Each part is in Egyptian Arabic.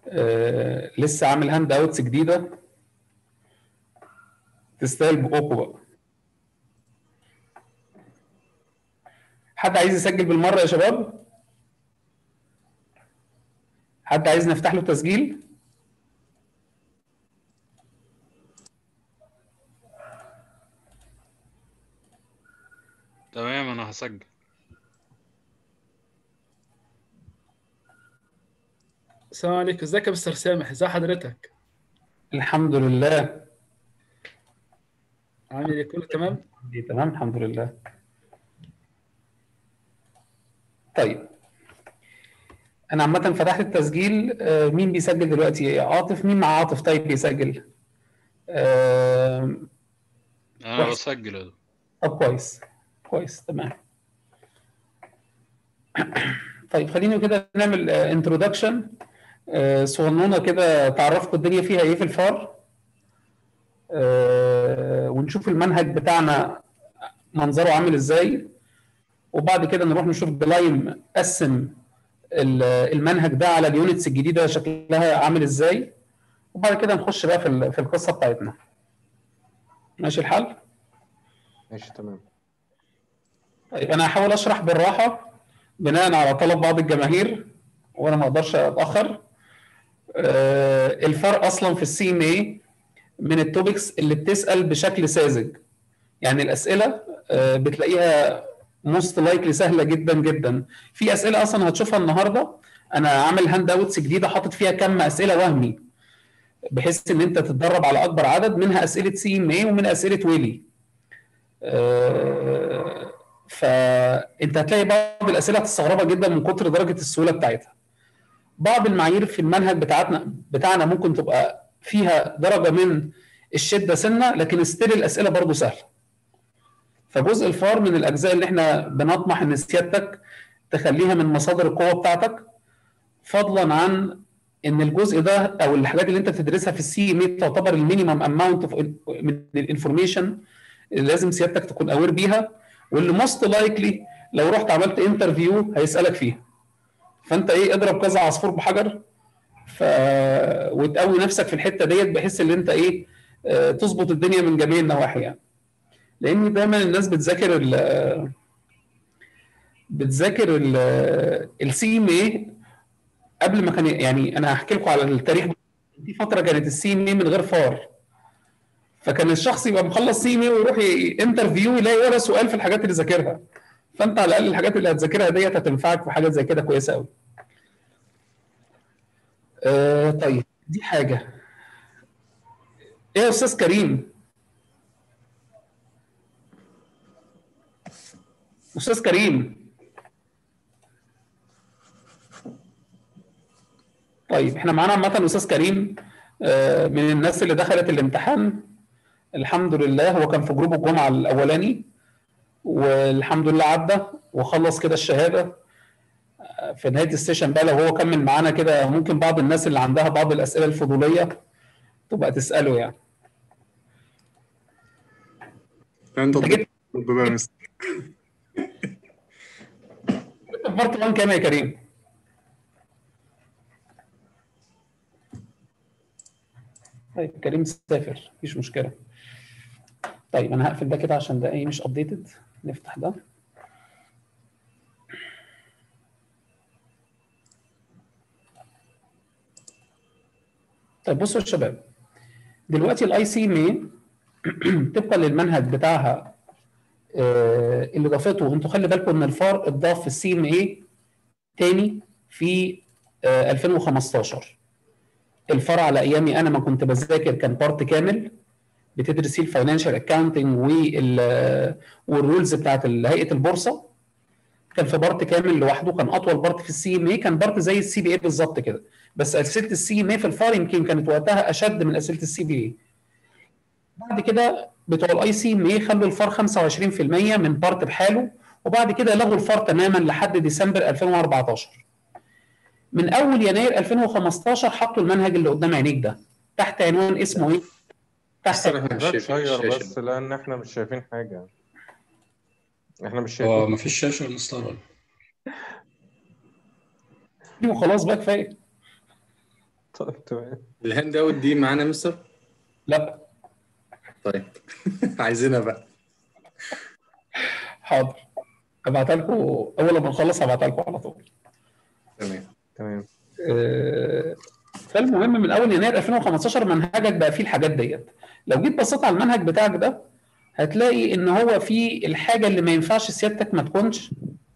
آه لسه عامل هاند اوتس جديده تستاهل بقوقه بقى حد عايز يسجل بالمره يا شباب حد عايز نفتح له تسجيل تمام انا هسجل السلام عليكم ازيك يا مستر سامح ازي حضرتك الحمد لله عامل ايه كله تمام تمام الحمد لله طيب انا عامه فتحت التسجيل آه، مين بيسجل دلوقتي عاطف مين مع عاطف طيب بيسجل آه، انا كويس. بسجل يا دكتور. طب كويس كويس تمام طيب خلينا كده نعمل انترودكشن صغنونه كده تعرفكم الدنيا فيها ايه في الفار آه، ونشوف المنهج بتاعنا منظره عامل ازاي وبعد كده نروح نشوف بلايم قسم ال- المنهج ده على اليونتس الجديده شكلها عامل ازاي وبعد كده نخش بقى في ال- في القصه بتاعتنا ماشي الحال ماشي تمام طيب انا هحاول اشرح بالراحه بناء على طلب بعض الجماهير وانا ما اقدرش اتاخر آه، الفرق اصلا في السي ام اي من التوبكس اللي بتسال بشكل ساذج يعني الاسئله آه، بتلاقيها موست لايكلي سهله جدا جدا في اسئله اصلا هتشوفها النهارده انا عامل هاند اوتس جديده حاطط فيها كم اسئله وهمي بحيث ان انت تتدرب على اكبر عدد منها اسئله سي ام اي ومن اسئله ويلي آه، فانت هتلاقي بعض الاسئله هتستغربها جدا من كتر درجه السهوله بتاعتها بعض المعايير في المنهج بتاعتنا بتاعنا ممكن تبقى فيها درجه من الشده سنه لكن ستيل الاسئله برضو سهله فجزء الفار من الاجزاء اللي احنا بنطمح ان سيادتك تخليها من مصادر القوه بتاعتك فضلا عن ان الجزء ده او الحاجات اللي انت بتدرسها في السي ام تعتبر المينيمم اماونت من الانفورميشن اللي لازم سيادتك تكون اوير بيها واللي موست لايكلي لو رحت عملت انترفيو هيسالك فيها فانت ايه اضرب كذا عصفور بحجر ف وتقوي نفسك في الحته ديت بحيث ان انت ايه آه، تظبط الدنيا من جميع النواحي يعني لان دايما الناس بتذاكر ال بتذاكر السي ام اي قبل ما كان يعني انا هحكي لكم على التاريخ في فتره كانت السي ام اي من غير فار فكان الشخص يبقى مخلص سي ام اي ويروح انترفيو يلاقي ولا سؤال في الحاجات اللي ذاكرها فانت على الاقل الحاجات اللي هتذاكرها ديت هتنفعك في حاجات زي كده كويسه قوي آه طيب دي حاجه ايه يا استاذ كريم استاذ كريم طيب احنا معانا عامه استاذ كريم آه، من الناس اللي دخلت الامتحان الحمد لله هو كان في جروب الجمعه الاولاني والحمد لله عدى وخلص كده الشهاده آه، في نهايه السيشن بقى لو هو كمل معانا كده ممكن بعض الناس اللي عندها بعض الاسئله الفضوليه تبقى تساله يعني انت انت جبت بقى يا مستر في بارت 1 كام يا كريم؟ طيب كريم سافر مفيش مشكلة. طيب أنا هقفل ده كده عشان ده إيه مش أبديتد نفتح ده. طيب بصوا يا شباب دلوقتي الاي سي مي طبقا للمنهج بتاعها آه، اللي ضافته انتوا خلي بالكم ان الفار اتضاف في السي ام اي تاني في آه، 2015 الفار على ايامي انا ما كنت بذاكر كان بارت كامل بتدرس فيه الفاينانشال اكاونتنج والرولز بتاعت هيئه البورصه كان في بارت كامل لوحده كان اطول بارت في السي ام اي كان بارت زي السي بي اي بالظبط كده بس اسئله السي ام اي في الفار يمكن كانت وقتها اشد من اسئله السي بي اي بعد كده بتوع الاي سي ام اي خلوا الفار 25% من بارت بحاله وبعد كده لغوا الفار تماما لحد ديسمبر 2014 من اول يناير 2015 حطوا المنهج اللي قدام عينيك ده تحت عنوان اسمه ايه؟ تحت مستر احنا مش ده شايفين تشير الشاشة بس لان احنا مش شايفين حاجة احنا مش هو شايفين مفيش شاشة المستقبل وخلاص بقى كفايه طيب تمام الهاند اوت دي معانا يا مستر لا طيب عايزينها بقى حاضر ابعتها لكم اول لما نخلص هبعتها لكم على طول تمام تمام آه، فالمهم من اول يناير 2015 منهجك بقى فيه الحاجات ديت لو جيت بصيت على المنهج بتاعك ده هتلاقي ان هو فيه الحاجه اللي ما ينفعش سيادتك ما تكونش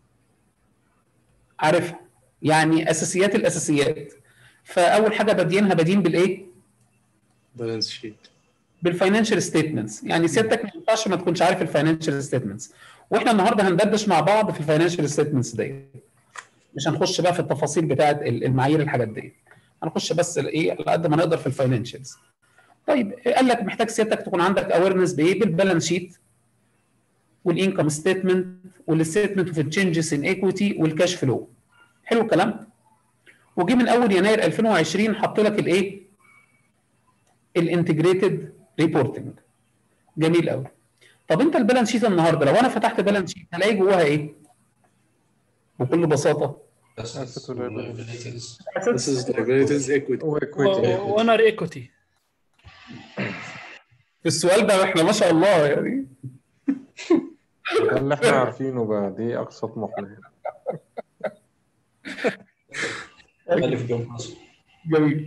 عارفها يعني اساسيات الاساسيات فاول حاجه بادينها بادين بالايه بالانس شيت بالفاينانشال ستيتمنتس يعني سيادتك ما ينفعش ما تكونش عارف الفاينانشال ستيتمنتس واحنا النهارده هندردش مع بعض في الفاينانشال ستيتمنتس دي مش هنخش بقى في التفاصيل بتاعه المعايير الحاجات دي هنخش بس ايه على قد ما نقدر في الفاينانشالز طيب قال لك محتاج سيادتك تكون عندك اويرنس بايه بالبالانس شيت والانكم ستيتمنت والستيتمنت اوف تشينجز ان ايكويتي والكاش فلو حلو الكلام وجي من اول يناير 2020 حط لك الايه الانتجريتد ريبورتنج جميل قوي طب انت البالانس شيت النهارده لو انا فتحت بالانس شيت هلاقي جواها ايه بكل بساطه Assets و liabilities. This is liabilities equity واكويتي واونر ايكوتي السؤال ده احنا ما شاء الله يعني ده اللي احنا عارفينه بقى دي اقصى طموحنا ألف جمعة حصل جميل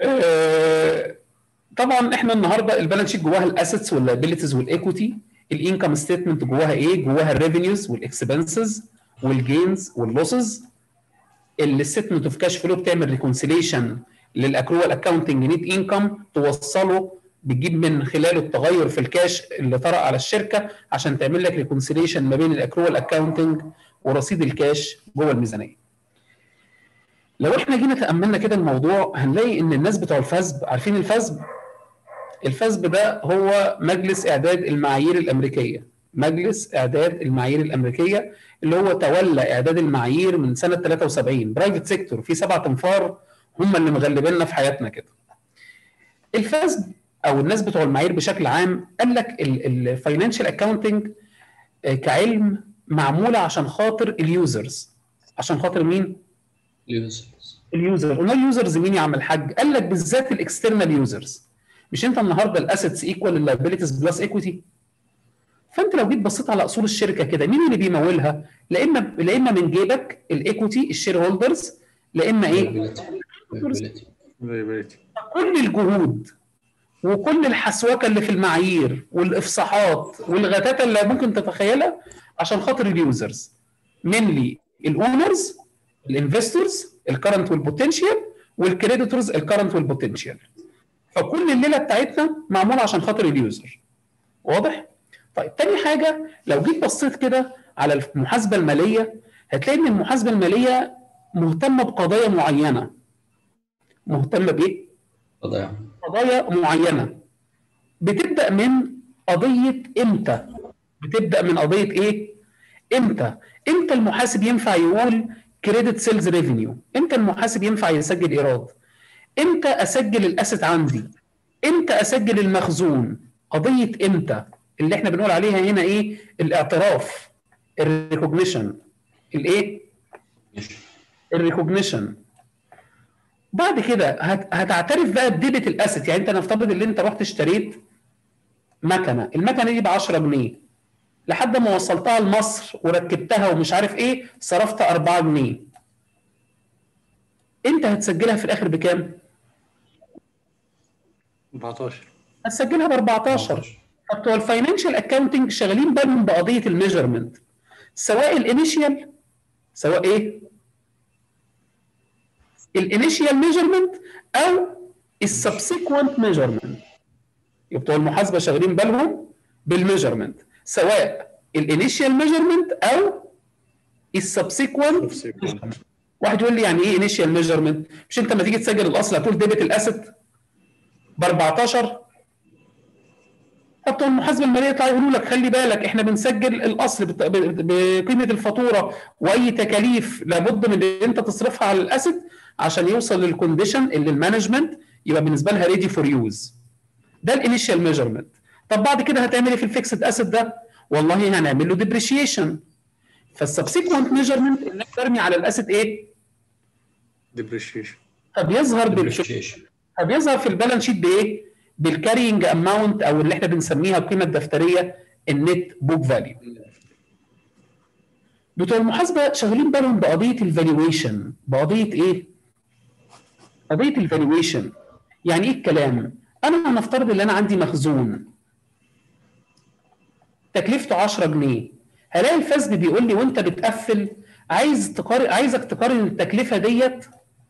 آه، طبعا احنا النهارده البالانس شيت جواها الاسيتس واللايبيلتيز والايكوتي الانكم ستيتمنت جواها ايه؟ جواها الريفينيوز والاكسبنسز والجينز واللوسز الستمنت اوف كاش فلو بتعمل ريكونسيليشن للاكروال اكاونتنج نيت انكم توصله بتجيب من خلاله التغير في الكاش اللي طرأ على الشركه عشان تعمل لك ريكونسيليشن ما بين الاكروال اكاونتنج ورصيد الكاش جوه الميزانيه. لو احنا جينا تأملنا كده الموضوع هنلاقي ان الناس بتوع الفسب عارفين الفسب؟ الفسب ده هو مجلس اعداد المعايير الامريكيه مجلس اعداد المعايير الامريكيه اللي هو تولى اعداد المعايير من سنه 73 برايفت سيكتور في سبع انفار هم اللي مغلبيننا في حياتنا كده الفسب او الناس بتوع المعايير بشكل عام قال لك الفاينانشال اكاونتنج كعلم معموله عشان خاطر اليوزرز عشان خاطر مين؟ اليوزرز اليوزر قلنا اليوزرز مين يا عم الحاج؟ قال لك بالذات الاكسترنال يوزرز مش انت النهارده الاسيتس ايكوال اللايبيلتيز بلس ايكويتي فانت لو جيت بصيت على اصول الشركه كده مين اللي بيمولها؟ لا اما لا اما من جيبك الايكويتي الشير هولدرز لا اما ايه؟ liability liability كل الجهود وكل الحسوكه اللي في المعايير والافصاحات والغتاتة اللي ممكن تتخيلها عشان خاطر اليوزرز منلي الاونرز الانفستورز الكرنت والبوتنشال والكريديتورز الكرنت والبوتنشال فكل الليله بتاعتنا معموله عشان خاطر اليوزر واضح طيب تاني حاجه لو جيت بصيت كده على المحاسبه الماليه هتلاقي ان المحاسبه الماليه مهتمه بقضايا معينه مهتمه بايه قضايا قضايا معينه بتبدا من قضيه امتى بتبدا من قضيه ايه امتى امتى المحاسب ينفع يقول كريدت سيلز ريفينيو امتى المحاسب ينفع يسجل ايراد امتى اسجل الاسيت عندي امتى اسجل المخزون قضيه امتى اللي احنا بنقول عليها هنا ايه الاعتراف الريكوجنيشن الايه الريكوجنيشن بعد كده هت... هتعترف بقى بديبه الاسيت يعني انت نفترض ان انت رحت اشتريت مكنه المكنه دي ب 10 جنيه لحد ما وصلتها لمصر وركبتها ومش عارف ايه صرفت 4 جنيه انت هتسجلها في الاخر بكام 14 هتسجلها ب 14 طب بتوع الفاينانشال اكاونتنج شغالين بالهم بقضيه الميجرمنت سواء الانيشيال سواء ايه الانيشيال ميجرمنت او السبسيكوينت ميجرمنت بتوع المحاسبه شغالين بالهم بالميجرمنت سواء الانيشيال ميجرمنت او السبسيكوينت subsequent. واحد يقول لي يعني ايه انيشيال ميجرمنت مش انت لما تيجي تسجل الاصل هتقول ديبت الاسيت ب 14 فبتوع المحاسبه الماليه يطلعوا يقولوا لك خلي بالك احنا بنسجل الاصل بت- ب- بقيمه الفاتوره واي تكاليف لابد من ان انت تصرفها على الاسيت عشان يوصل للكونديشن اللي المانجمنت يبقى بالنسبه لها ريدي فور يوز ده الانيشال ميجرمنت طب بعد كده هتعمل ايه في الفيكسد اسيت ده والله هنعمل له ديبريشيشن فالسبسيكوينت ميجرمنت انك ترمي على الاسيت ايه depreciation فبيظهر بال- depreciation فبيظهر في البالانس شيت بايه؟ بالكارينج اماونت او اللي احنا بنسميها القيمه الدفتريه النت بوك فاليو. بتوع المحاسبه شغالين بالهم بقضيه الفالويشن بقضيه ايه؟ قضيه الفالويشن يعني ايه الكلام؟ انا هنفترض ان انا عندي مخزون تكلفته 10 جنيه هلاقي الفاسد بيقول لي وانت بتقفل عايز تقارن عايزك تقارن التكلفه ديت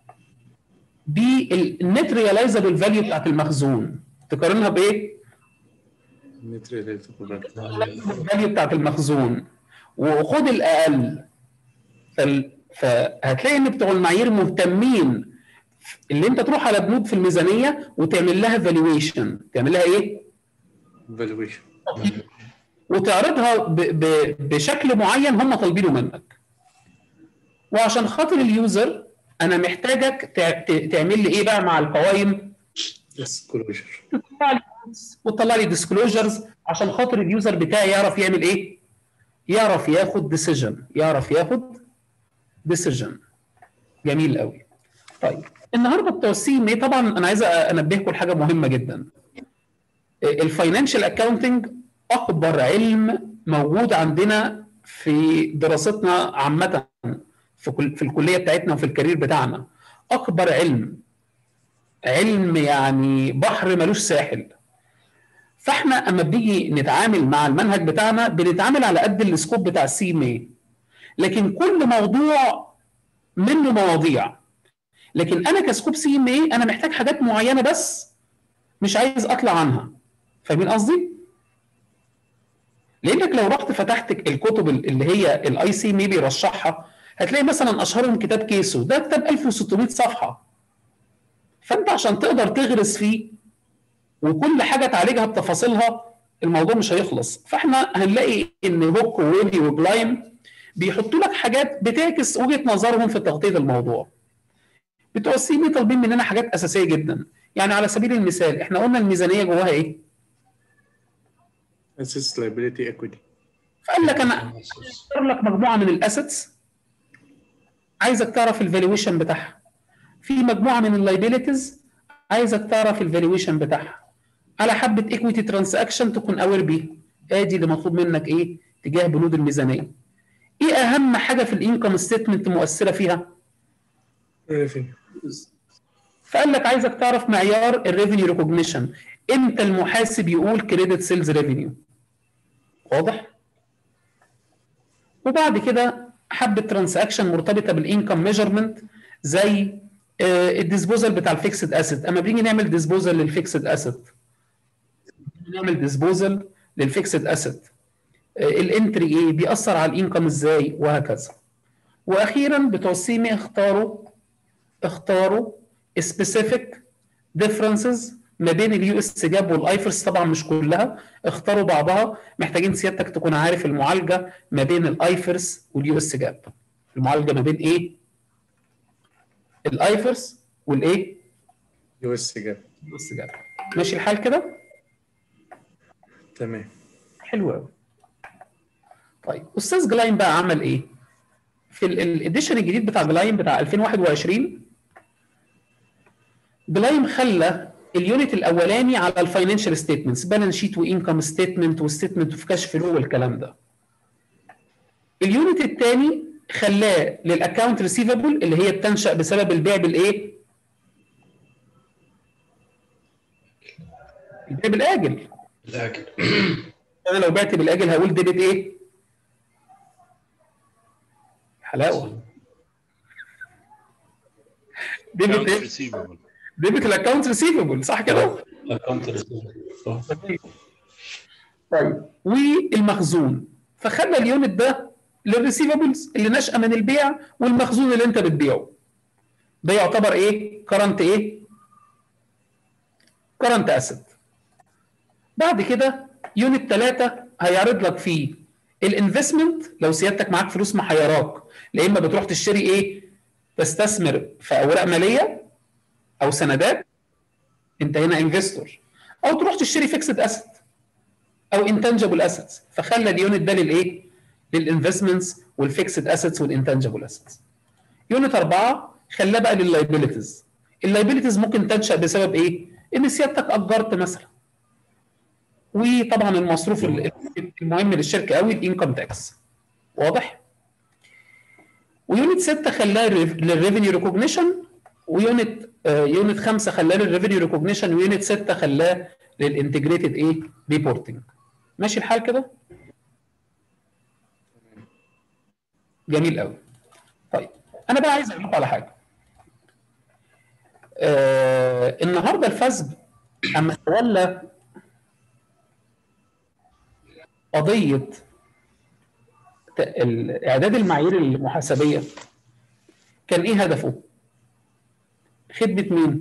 بالنت ريلايزابل فاليو بتاعت المخزون تقارنها بايه؟ Net relatable value. الفاليو بتاعت المخزون وخد الاقل فال... فهتلاقي ان بتوع المعايير مهتمين اللي انت تروح على بنود في الميزانيه وتعمل لها فالويشن تعمل لها ايه؟ Valuation. وتعرضها ب... ب... بشكل معين هم طالبينه منك وعشان خاطر اليوزر انا محتاجك تع... ت- تعمل لي ايه بقى مع القوائم Disclosure. تطلع لي وتطلع لي ديسكلوجرز عشان خاطر اليوزر بتاعي يعرف يعمل ايه؟ يعرف ياخد ديسيجن يعرف ياخد ديسيجن جميل قوي طيب النهارده بتوع السي ام اي طبعا انا عايز انبهكم لحاجه مهمه جدا الفاينانشال اكاونتنج اكبر علم موجود عندنا في دراستنا عامه في كل في الكليه بتاعتنا وفي الكارير بتاعنا اكبر علم علم يعني بحر ملوش ساحل فاحنا اما بنيجي نتعامل مع المنهج بتاعنا بنتعامل على قد السكوب بتاع السي ام اي لكن كل موضوع منه مواضيع لكن انا كسكوب سي ام اي انا محتاج حاجات معينه بس مش عايز اطلع عنها فاهمين قصدي؟ لانك لو رحت فتحت الكتب اللي هي الاي سي ام اي بيرشحها هتلاقي مثلا اشهرهم كتاب كيسو ده كتاب 1600 صفحه فانت عشان تقدر تغرس فيه وكل حاجه تعالجها بتفاصيلها الموضوع مش هيخلص فاحنا هنلاقي ان هوك وويلي وجلايم بيحطوا لك حاجات بتعكس وجهه نظرهم في تغطيه الموضوع بتوع السي بي طالبين مننا حاجات اساسيه جدا يعني على سبيل المثال احنا قلنا الميزانيه جواها ايه Assets liability equity. فقال لك انا اختار لك مجموعه من الاسيتس عايزك تعرف الفالويشن بتاعها في مجموعه من اللايبيليتيز عايزك تعرف الفالويشن بتاعها على حبه ايكويتي ترانزاكشن تكون اوير بيه ادي اللي مطلوب منك ايه تجاه بنود الميزانيه ايه اهم حاجه في الانكم ستيتمنت مؤثره فيها Revenue. فقال لك عايزك تعرف معيار الريفينيو ريكوجنيشن امتى المحاسب يقول كريدت سيلز ريفينيو واضح وبعد كده حبه ترانزاكشن مرتبطه بالانكم ميجرمنت زي الديسبوزال بتاع الفيكسد اسيت اما بنيجي نعمل ديسبوزال للفيكسد اسيت نعمل ديسبوزال للفيكسد اسيت الانتري ايه بيأثر على الانكم ازاي وهكذا واخيرا بتوع السيمي اختاروا اختاروا specific differences ما بين اليو اس جاب والايفرس طبعا مش كلها اختاروا بعضها محتاجين سيادتك تكون عارف المعالجه ما بين الايفرس واليو اس جاب المعالجه ما بين ايه الايفرس والايه US gap. اليو اس جاب ماشي الحال كده تمام. حلو قوي طيب استاذ جلاين بقى عمل ايه في الاديشن الجديد بتاع جلاين بتاع 2021 جلايم خلى اليونت الاولاني على الفاينانشال ستيتمنتس بالانس شيت وانكم ستيتمنت وستيتمنت اوف كاش فلو والكلام ده اليونت الثاني خلاه للاكونت ريسيفبل اللي هي بتنشا بسبب البيع بالايه البيع بالاجل الأكل انا لو بعت بالاجل هقول ديبت ايه حلاوه ديبت Accounts ايه receivable. ديبت الاكونت ريسيفبل صح كده أكونت صح طيب والمخزون فخلى اليونت ده للريسيفبلز اللي ناشئه من البيع والمخزون اللي انت بتبيعه ده يعتبر ايه كرنت ايه كرنت اسيت بعد كده يونت 3 هيعرض لك فيه الانفستمنت لو سيادتك معاك فلوس محيراك لا اما بتروح تشتري ايه تستثمر في اوراق ماليه او سندات انت هنا انفستور او تروح تشتري فيكسد اسيت او انتنجبل اسيتس فخلى اليونت ده للايه للانفستمنتس والفيكسد اسيتس والانتنجبل اسيتس يونت أربعة خلاه بقى لللايبيليتيز اللايبيلتيز ممكن تنشا بسبب ايه؟ ان سيادتك اجرت مثلا وطبعا المصروف ال- المهم للشركه قوي الانكم تاكس واضح؟ ويونت 6 خلاه للريفينيو ريكوجنيشن ويونت آه، يونت 5 خلاه للريفينيو ريكوجنيشن ويونت 6 خلاه للانتجريتد ايه؟ ريبورتنج ماشي الحال كده؟ جميل قوي طيب انا بقى عايز اقول لكم على حاجه آه النهارده الفزب اما تولى قضيه ت- ال- اعداد المعايير المحاسبيه كان ايه هدفه؟ خدمه مين؟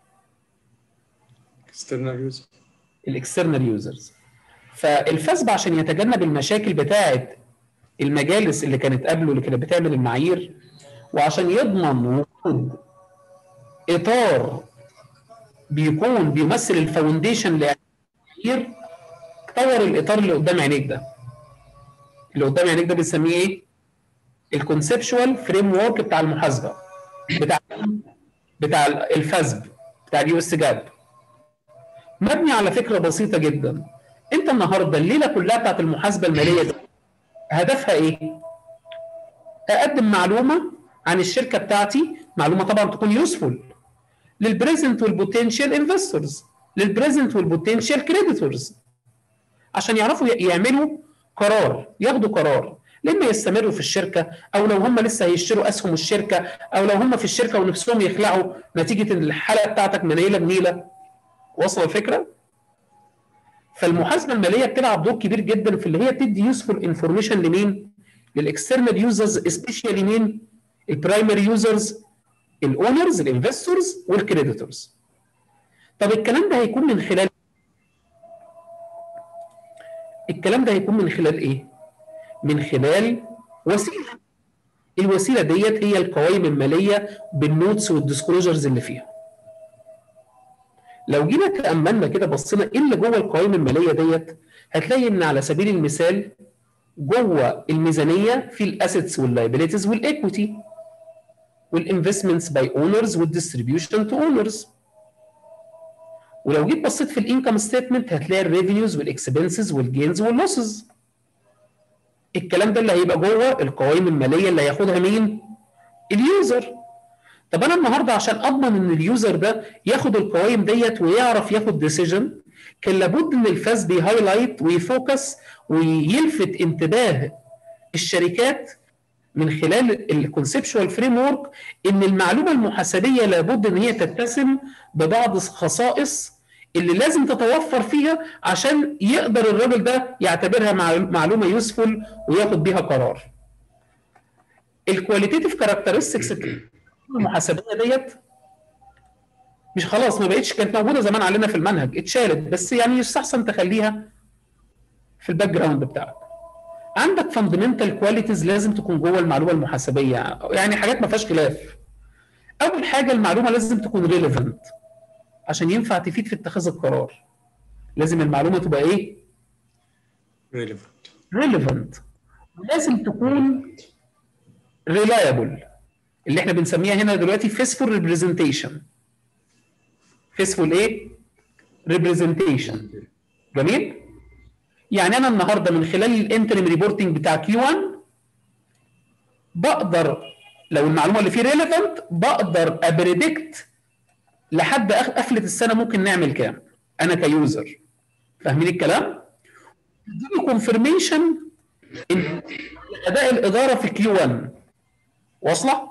external user الاكسترنال يوزرز فالفسب عشان يتجنب المشاكل بتاعه المجالس اللي كانت قبله اللي كانت بتعمل المعايير وعشان يضمن وجود اطار بيكون بيمثل الفاونديشن للمعايير طور الاطار اللي قدام عينيك ده اللي قدام عينيك ده بنسميه ايه؟ الكونسبشوال فريم ورك بتاع المحاسبه بتاع بتاع الفسب بتاع اليو اس جاب مبني على فكره بسيطه جدا انت النهارده الليله كلها بتاعت المحاسبه الماليه دي هدفها ايه؟ اقدم معلومه عن الشركه بتاعتي معلومه طبعا تكون يوسفول للبريزنت والبوتنشال انفستورز للبريزنت والبوتنشال كريديتورز عشان يعرفوا ي- يعملوا قرار ياخدوا قرار لما يستمروا في الشركه او لو هم لسه هيشتروا اسهم الشركه او لو هم في الشركه ونفسهم يخلعوا نتيجه إن الحلقه بتاعتك منيله بنيله وصل الفكره؟ فالمحاسبه الماليه بتلعب دور كبير جدا في اللي هي تدي يوسفول انفورميشن لمين؟ للاكسترنال يوزرز سبيشالي مين؟ البرايمري يوزرز الاونرز الانفستورز والكريديتورز. طب الكلام ده هيكون من خلال الكلام ده هيكون من خلال ايه؟ من خلال وسيله الوسيله ديت هي القوائم الماليه بالنوتس والديسكلوجرز اللي فيها. لو جينا تأملنا كده بصينا ايه اللي جوه القوائم الماليه ديت هتلاقي ان على سبيل المثال جوه الميزانيه في الاسيتس واللايبيليتيز والايكويتي والانفستمنتس باي اونرز والديستريبيوشن تو اونرز ولو جيت بصيت في الانكم ستيتمنت هتلاقي الريفينيوز والاكسبنسز والجينز واللوسز الكلام ده اللي هيبقى جوه القوائم الماليه اللي هياخدها مين؟ اليوزر طب انا النهارده عشان اضمن ان اليوزر ده ياخد القوائم ديت ويعرف ياخد ديسيجن كان لابد ان الفاس بيهايلايت ويفوكس ويلفت انتباه الشركات من خلال الكونسبشوال فريم ورك ان المعلومه المحاسبيه لابد ان هي تتسم ببعض خصائص اللي لازم تتوفر فيها عشان يقدر الراجل ده يعتبرها مع- معلومه يوسفول وياخد بيها قرار. الكواليتيف كاركترستكس المحاسبيه ديت مش خلاص ما بقتش كانت موجوده زمان علينا في المنهج اتشالت بس يعني يستحسن تخليها في الباك جراوند بتاعك عندك فاندمنتال كواليتيز لازم تكون جوه المعلومه المحاسبيه يعني حاجات ما فيهاش خلاف اول حاجه المعلومه لازم تكون ريليفنت عشان ينفع تفيد في اتخاذ القرار لازم المعلومه تبقى ايه relevant ريليفنت ولازم تكون ريلايبل اللي احنا بنسميها هنا دلوقتي فيسفول ريبريزنتيشن فيسفول ايه ريبريزنتيشن جميل يعني انا النهارده من خلال الانترم ريبورتنج بتاع كيو 1 بقدر لو المعلومه اللي فيه ريليفنت بقدر ابريدكت لحد أخ- قفله السنه ممكن نعمل كام انا كيوزر فاهمين الكلام؟ تديني كونفirmation ان اداء الاداره في كيو 1 واصله؟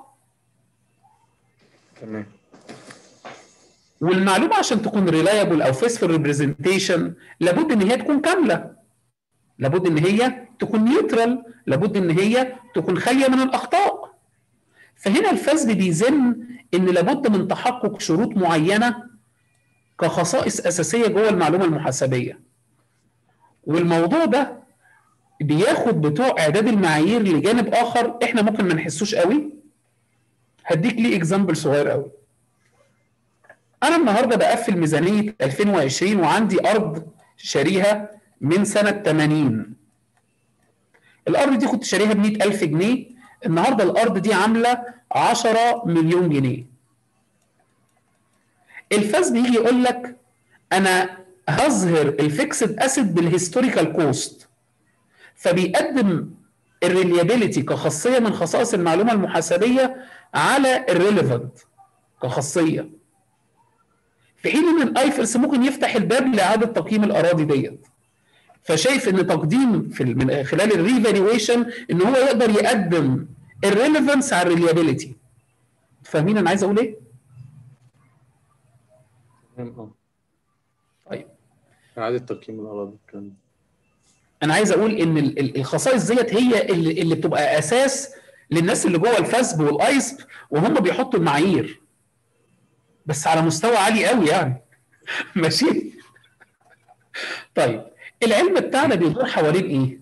تمام والمعلومه عشان تكون ريلايبل او فيسفul ريبريزنتيشن لابد ان هي تكون كامله لابد ان هي تكون نيوترال لابد ان هي تكون خاليه من الاخطاء فهنا الفسد بيزن ان لابد من تحقق شروط معينه كخصائص اساسيه جوه المعلومه المحاسبيه والموضوع ده بياخد بتوع اعداد المعايير لجانب اخر احنا ممكن ما نحسوش قوي هديك ليه اكزامبل صغير قوي انا النهارده بقفل ميزانيه 2020 وعندي ارض شاريها من سنه 80 الارض دي كنت شاريها ب 100000 جنيه النهارده الارض دي عامله 10 مليون جنيه الفاس بيجي يقول لك انا هظهر الفيكسد اسيد بالهيستوريكال كوست فبيقدم الريليابيليتي كخاصيه من خصائص المعلومه المحاسبيه على الريليفنت كخاصيه في حين ان الايفرس ممكن يفتح الباب لاعاده تقييم الاراضي ديت فشايف ان تقديم في ال- من خلال الريفالويشن ان هو يقدر يقدم الريليفنس على الريليابيليتي فاهمين انا عايز اقول ايه؟ تمام اه طيب إعادة تقييم الأراضي الكلام ده. انا عايز اقول ان ال- ال- الخصائص ديت هي اللي, اللي بتبقى اساس للناس اللي جوه الفاسب والايسب وهم بيحطوا المعايير بس على مستوى عالي قوي يعني ماشي طيب العلم بتاعنا بيدور حوالين ايه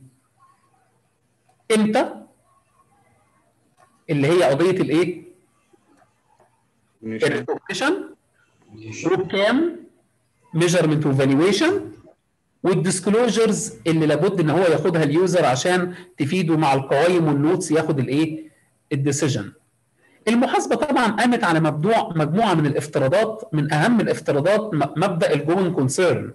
امتى اللي هي قضيه الايه ماشي. الريكوجنيشن وكام ميجرمنت وفالويشن والديسكلوجرز اللي لابد ان هو ياخدها اليوزر عشان تفيده مع القوائم والنوتس ياخد الايه الديسيجن المحاسبه طبعا قامت على مبدوع مجموعه من الافتراضات من اهم الافتراضات م- مبدا الجوين كونسيرن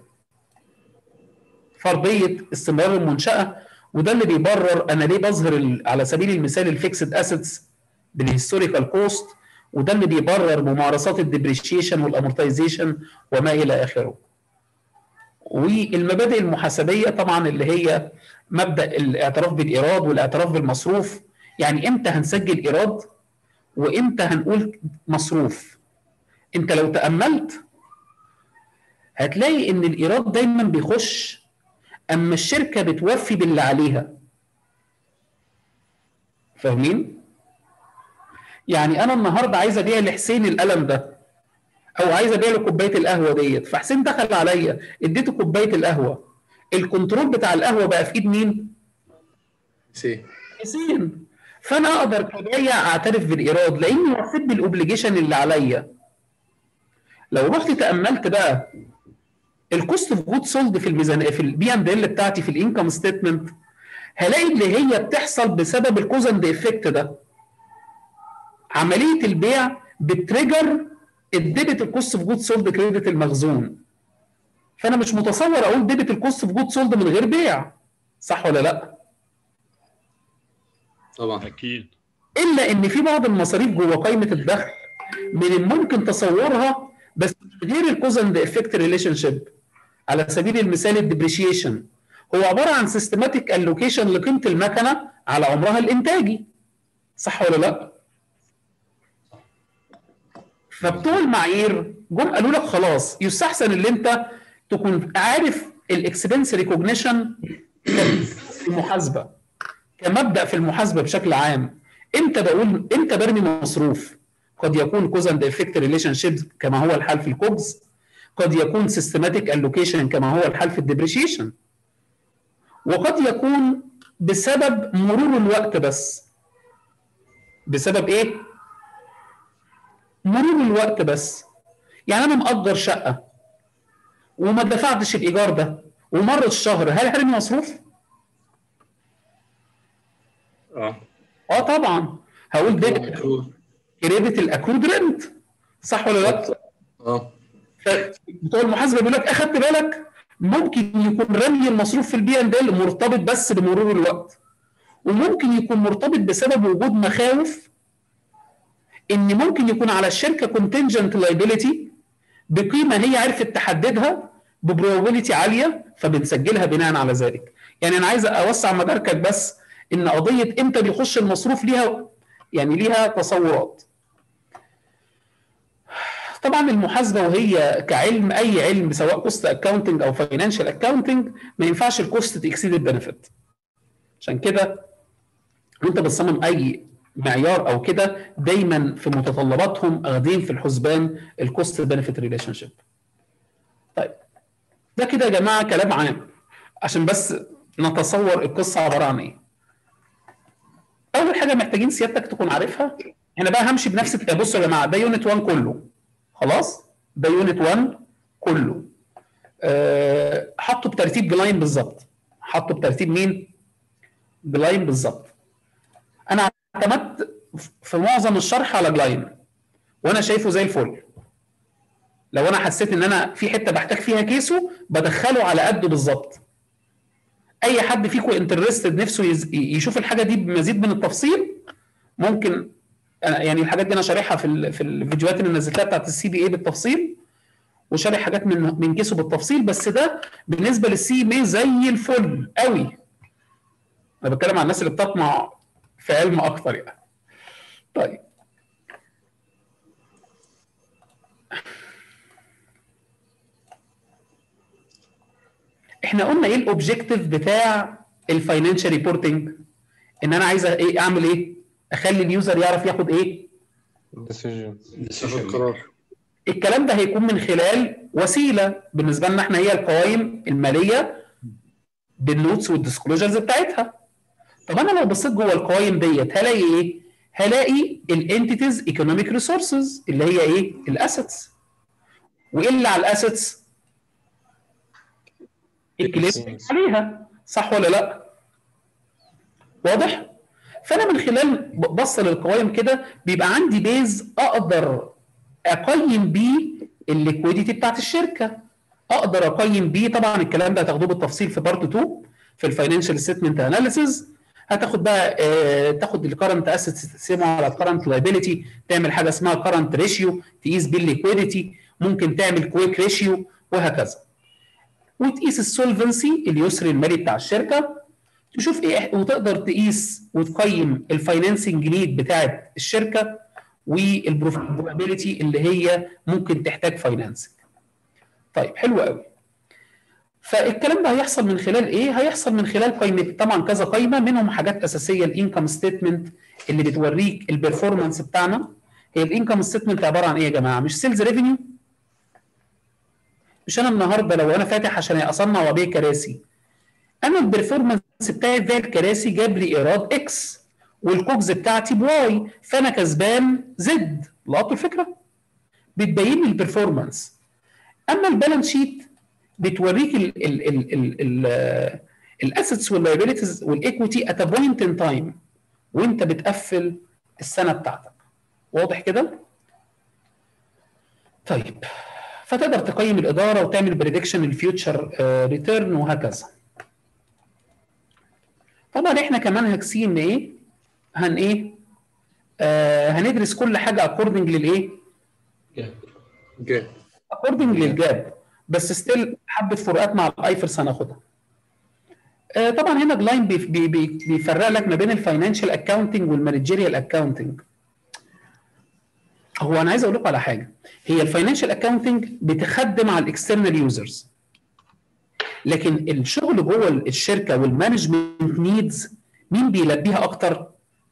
فرضيه استمرار المنشاه وده اللي بيبرر انا ليه بظهر ال- على سبيل المثال الفيكسد اسيتس بالهيستوريكال كوست وده اللي بيبرر ممارسات الديبريشيشن والامورتايزيشن وما الى اخره. والمبادئ المحاسبيه طبعا اللي هي مبدا الاعتراف بالايراد والاعتراف بالمصروف يعني امتى هنسجل ايراد وامتى هنقول مصروف. انت لو تاملت هتلاقي ان الايراد دايما بيخش اما الشركه بتوفي باللي عليها. فاهمين؟ يعني انا النهارده عايز ابيع لحسين القلم ده او عايز ابيع له كوبايه القهوه ديت فحسين دخل عليا اديته كوبايه القهوه الكنترول بتاع القهوه بقى في ايد مين؟ سي حسين فانا اقدر كبايع اعترف بالايراد لاني وفيت بالاوبليجيشن اللي عليا لو رحت تاملت بقى الكوست اوف جود سولد في الميزانيه في البي اند ال بتاعتي في الانكم ستيتمنت هلاقي اللي هي بتحصل بسبب الكوز اند افكت ده عمليه البيع بتريجر الديبت الكوست اوف جود سولد كريدت المخزون فانا مش متصور اقول ديبت الكوست اوف جود سولد من غير بيع صح ولا لا طبعا اكيد الا ان في بعض المصاريف جوه قائمه الدخل من الممكن تصورها بس غير الكوز اند افكت ريليشن شيب على سبيل المثال الديبريشيشن هو عباره عن سيستماتيك الوكيشن لقيمه المكنه على عمرها الانتاجي صح ولا لا؟ فبتوع المعايير جم قالوا لك خلاص يستحسن اللي انت تكون عارف الاكسبنس ريكوجنيشن في المحاسبه كمبدا في المحاسبه بشكل عام امتى بقول امتى برمي مصروف قد يكون كوز اند افكت ريليشن شيب كما هو الحال في الكوبز قد يكون سيستماتيك الوكيشن كما هو الحال في الديبريشيشن وقد يكون بسبب مرور الوقت بس بسبب ايه مرور الوقت بس يعني انا مأجر شقه وما دفعتش الايجار ده ومر الشهر هل هرمي مصروف اه اه طبعا هقول ده مكروه. كريدت الاكرود رنت صح ولا لا اه بتوع المحاسبه بيقول لك اخدت بالك ممكن يكون رمي المصروف في البي اند ال مرتبط بس بمرور الوقت وممكن يكون مرتبط بسبب وجود مخاوف ان ممكن يكون على الشركه كونتنجنت لايبيليتي بقيمه هي عرفت تحددها ببروبابيلتي عاليه فبنسجلها بناء على ذلك يعني انا عايز اوسع مداركك بس ان قضيه امتى بيخش المصروف ليها يعني ليها تصورات طبعا المحاسبه وهي كعلم اي علم سواء كوست اكاونتنج او فاينانشال اكاونتنج ما ينفعش الكوست تكسيد البنفيت عشان كده وانت بتصمم اي معيار او كده دايما في متطلباتهم اخدين في الحسبان الكوست بنفيت ريليشن شيب طيب ده كده يا جماعه كلام عام عشان بس نتصور القصه عباره عن ايه اول حاجه محتاجين سيادتك تكون عارفها هنا بقى همشي بنفس بصوا يا جماعه ده يونت 1 كله خلاص ده يونت 1 كله أه حطه بترتيب جلاين بالظبط حطه بترتيب مين جلاين بالظبط انا اعتمدت في معظم الشرح على جلاين وانا شايفه زي الفل لو انا حسيت ان انا في حته بحتاج فيها كيسه بدخله على قده بالظبط اي حد فيكم انترستد نفسه يز- يشوف الحاجه دي بمزيد من التفصيل ممكن أنا يعني الحاجات دي انا شارحها في ال- في الفيديوهات اللي نزلتها بتاعت السي بي اي بالتفصيل وشارح حاجات من من كيسه بالتفصيل بس ده بالنسبه للسي ام اي زي الفل قوي انا بتكلم عن الناس اللي بتطمع في علم اكتر يعني طيب احنا قلنا ايه الاوبجيكتيف بتاع الفاينانشال ريبورتنج ان انا عايز ايه اعمل ايه اخلي اليوزر يعرف ياخد ايه decision تاخد قرار الكلام ده هيكون من خلال وسيله بالنسبه لنا احنا هي القوائم الماليه بالنوتس والديسكلوجرز بتاعتها طب انا لو بصيت جوه القوائم ديت هلاقي ايه؟ هلاقي الانتيتيز ايكونوميك ريسورسز اللي هي ايه؟ الاسيتس وايه اللي على الاسيتس؟ الكليم Equities. عليها صح ولا لا؟ واضح؟ فانا من خلال بص للقوائم كده بيبقى عندي بيز اقدر اقيم بيه الليكويديتي بتاعت الشركه اقدر اقيم بيه طبعا الكلام ده هتاخدوه بالتفصيل في بارت 2 في الفاينانشال ستمنت اناليسيز هتاخد بقى آه تاخد الكرنت اسيتس تقسمه على الكرنت لايبيليتي تعمل حاجه اسمها كرنت ريشيو تقيس بيه الليكويديتي ممكن تعمل كويك ريشيو وهكذا وتقيس السولفنسي اليسر المالي بتاع الشركه تشوف ايه وتقدر تقيس وتقيم الفاينانسنج نيد بتاعت الشركه والبروبابيلتي اللي هي ممكن تحتاج فاينانسنج. طيب حلو قوي. فالكلام ده هيحصل من خلال ايه؟ هيحصل من خلال قائمه طبعا كذا قائمه منهم حاجات اساسيه الانكم ستيتمنت اللي بتوريك البرفورمانس بتاعنا هي الانكم ستيتمنت عباره عن ايه يا جماعه؟ مش سيلز ريفينيو؟ مش انا النهارده لو انا فاتح عشان اصنع وابيع كراسي انا البرفورمانس بتاعي في الكراسي جاب لي ايراد اكس والكوكز بتاعتي بواي فانا كسبان زد لقطوا الفكره؟ بتبين لي البرفورمانس اما البالانس شيت بتوريك ال ال ال ال ال الاسيتس واللايبيلتيز والايكويتي ات بوينت ان تايم وانت بتقفل السنه بتاعتك واضح كده؟ طيب فتقدر تقيم الاداره وتعمل بريدكشن الفيوتشر ريتيرن وهكذا طبعا احنا كمان هكسين ايه هن ايه آه هندرس كل حاجه اكوردنج للايه جاب اكوردنج للجاب بس ستيل حبه فروقات مع الايفرس هناخدها آه طبعا هنا جلاين بي بي بي بيفرق لك ما بين الفاينانشال اكاونتنج والمانجيريال اكاونتنج هو انا عايز اقول لكم على حاجه هي الفاينانشال اكاونتنج بتخدم على الاكسترنال يوزرز لكن الشغل جوه الشركه والمانجمنت نيدز مين بيلبيها اكتر؟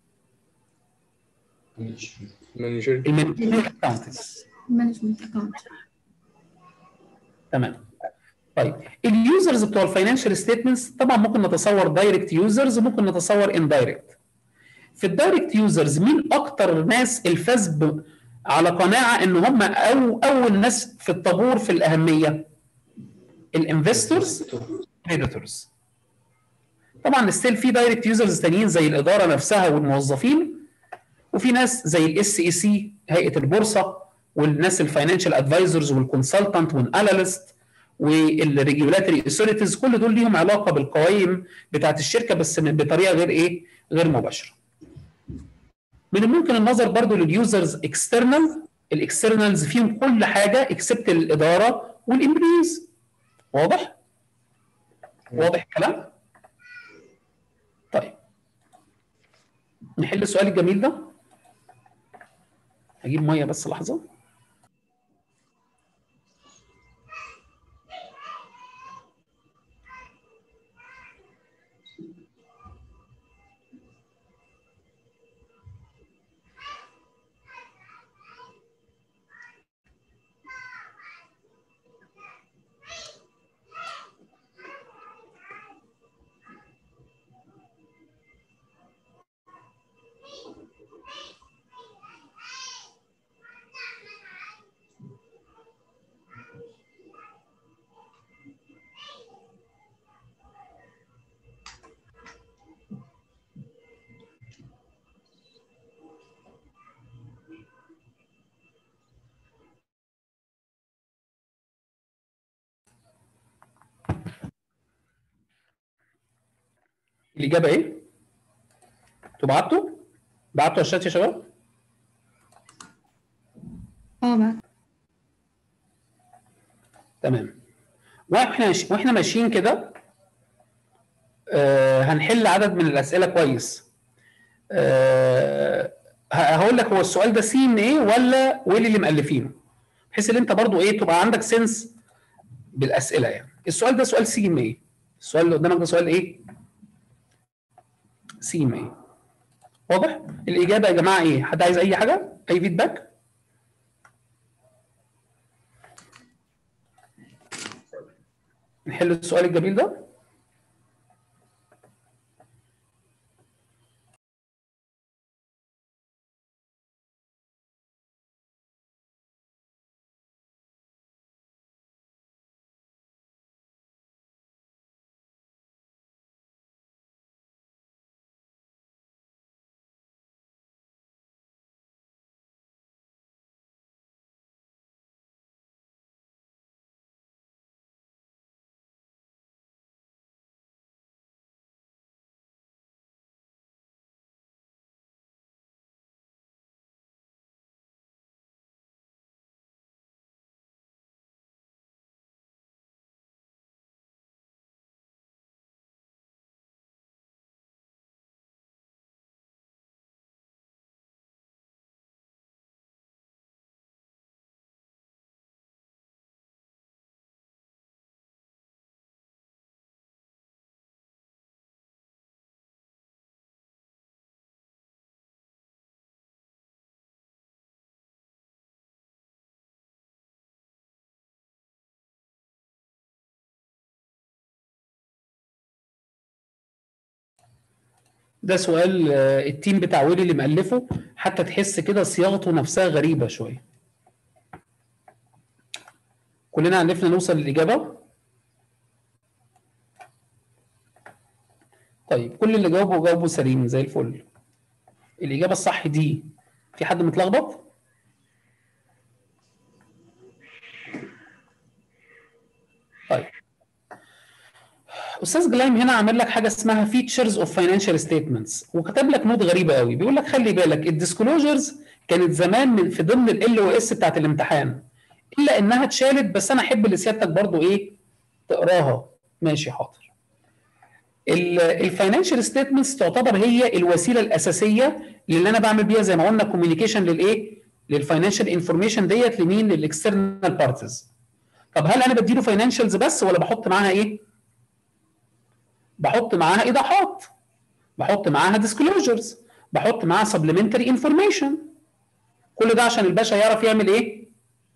مانجر المانجيريال اكاونتنجز مانجمنت اكونت تمام طيب اليوزرز بتوع الفاينانشال ستيتمنتس طبعا ممكن نتصور دايركت يوزرز ممكن نتصور اندايركت في الدايركت يوزرز مين اكتر ناس الفاز ب- على قناعه ان هم او اول ناس في الطابور في الاهميه الانفستورز كريديتورز طبعا ستيل في دايركت يوزرز تانيين زي الاداره نفسها والموظفين وفي ناس زي الاس اي سي هيئه البورصه والناس الفاينانشال ادفايزرز والكونسلتنت والاناليست والريجولاتوري اثوريتيز كل دول ليهم علاقه بالقوائم بتاعت الشركه بس من- بطريقه غير ايه؟ غير مباشره. من الممكن النظر برضو لليوزرز اكسترنال الاكسترنالز فيهم كل حاجه اكسبت الاداره والامبلويز واضح؟ واضح الكلام؟ طيب نحل السؤال الجميل ده هجيب ميه بس لحظه الاجابه ايه؟ انتوا بعتوا؟ بعتوا على الشات يا شباب؟ اه بقى تمام واحنا واحنا ماشيين كده آه هنحل عدد من الاسئله كويس آه ه- هقول لك هو السؤال ده سي ان ايه ولا ويلي اللي مؤلفينه بحيث ان انت برضو ايه تبقى عندك سنس بالاسئله يعني السؤال ده سؤال سي ام ايه السؤال اللي قدامك ده سؤال ايه سي ام ايه واضح الاجابه يا جماعه ايه حد عايز اي حاجه اي فيدباك نحل السؤال الجميل ده ده سؤال آه، التيم بتاع ويلي اللي مألفه حتى تحس كده صياغته نفسها غريبة شوية كلنا عرفنا نوصل للإجابة طيب كل اللي جاوبوا جاوبوا سليم زي الفل الإجابة الصح دي في حد متلخبط؟ طيب استاذ جلايم هنا عامل لك حاجه اسمها فيتشرز اوف فاينانشال ستيتمنتس وكتب لك نوت غريبه قوي بيقول لك خلي بالك الديسكلوجرز كانت زمان من في ضمن ال او اس بتاعت الامتحان الا انها اتشالت بس انا احب لسيادتك برضو ايه تقراها ماشي حاضر الفاينانشال ستيتمنتس تعتبر هي الوسيله الاساسيه اللي انا بعمل بيها زي ما قلنا كوميونيكيشن للايه للفاينانشال انفورميشن ديت لمين للاكسترنال بارتيز طب هل انا بديله فاينانشالز بس ولا بحط معاها ايه بحط معاها ايضاحات بحط معاها ديسكلوجرز بحط معاها سبلمنتري انفورميشن كل ده عشان الباشا يعرف يعمل ايه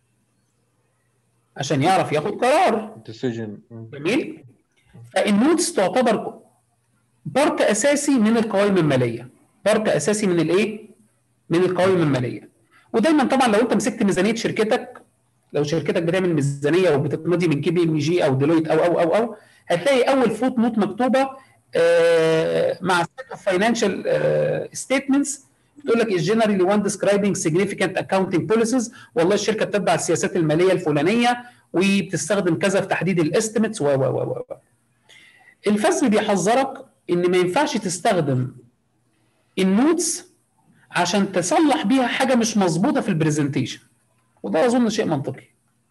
عشان يعرف ياخد قرار ديسيجن جميل فالنوتس تعتبر بارت اساسي من القوائم الماليه بارت اساسي من الايه من القوائم الماليه ودايما طبعا لو انت مسكت ميزانيه شركتك لو شركتك بتعمل ميزانيه وبتقتضي من كي بي ام جي او ديلويت او او او او هتلاقي اول فوت نوت مكتوبه آه، مع set of financial آه، statements بتقول لك is generally one describing significant accounting policies والله الشركه بتتبع السياسات الماليه الفلانيه وبتستخدم كذا في تحديد الاستيمتس و و و و الفصل بيحذرك ان ما ينفعش تستخدم النوتس عشان تصلح بيها حاجه مش مظبوطه في البرزنتيشن وده اظن شيء منطقي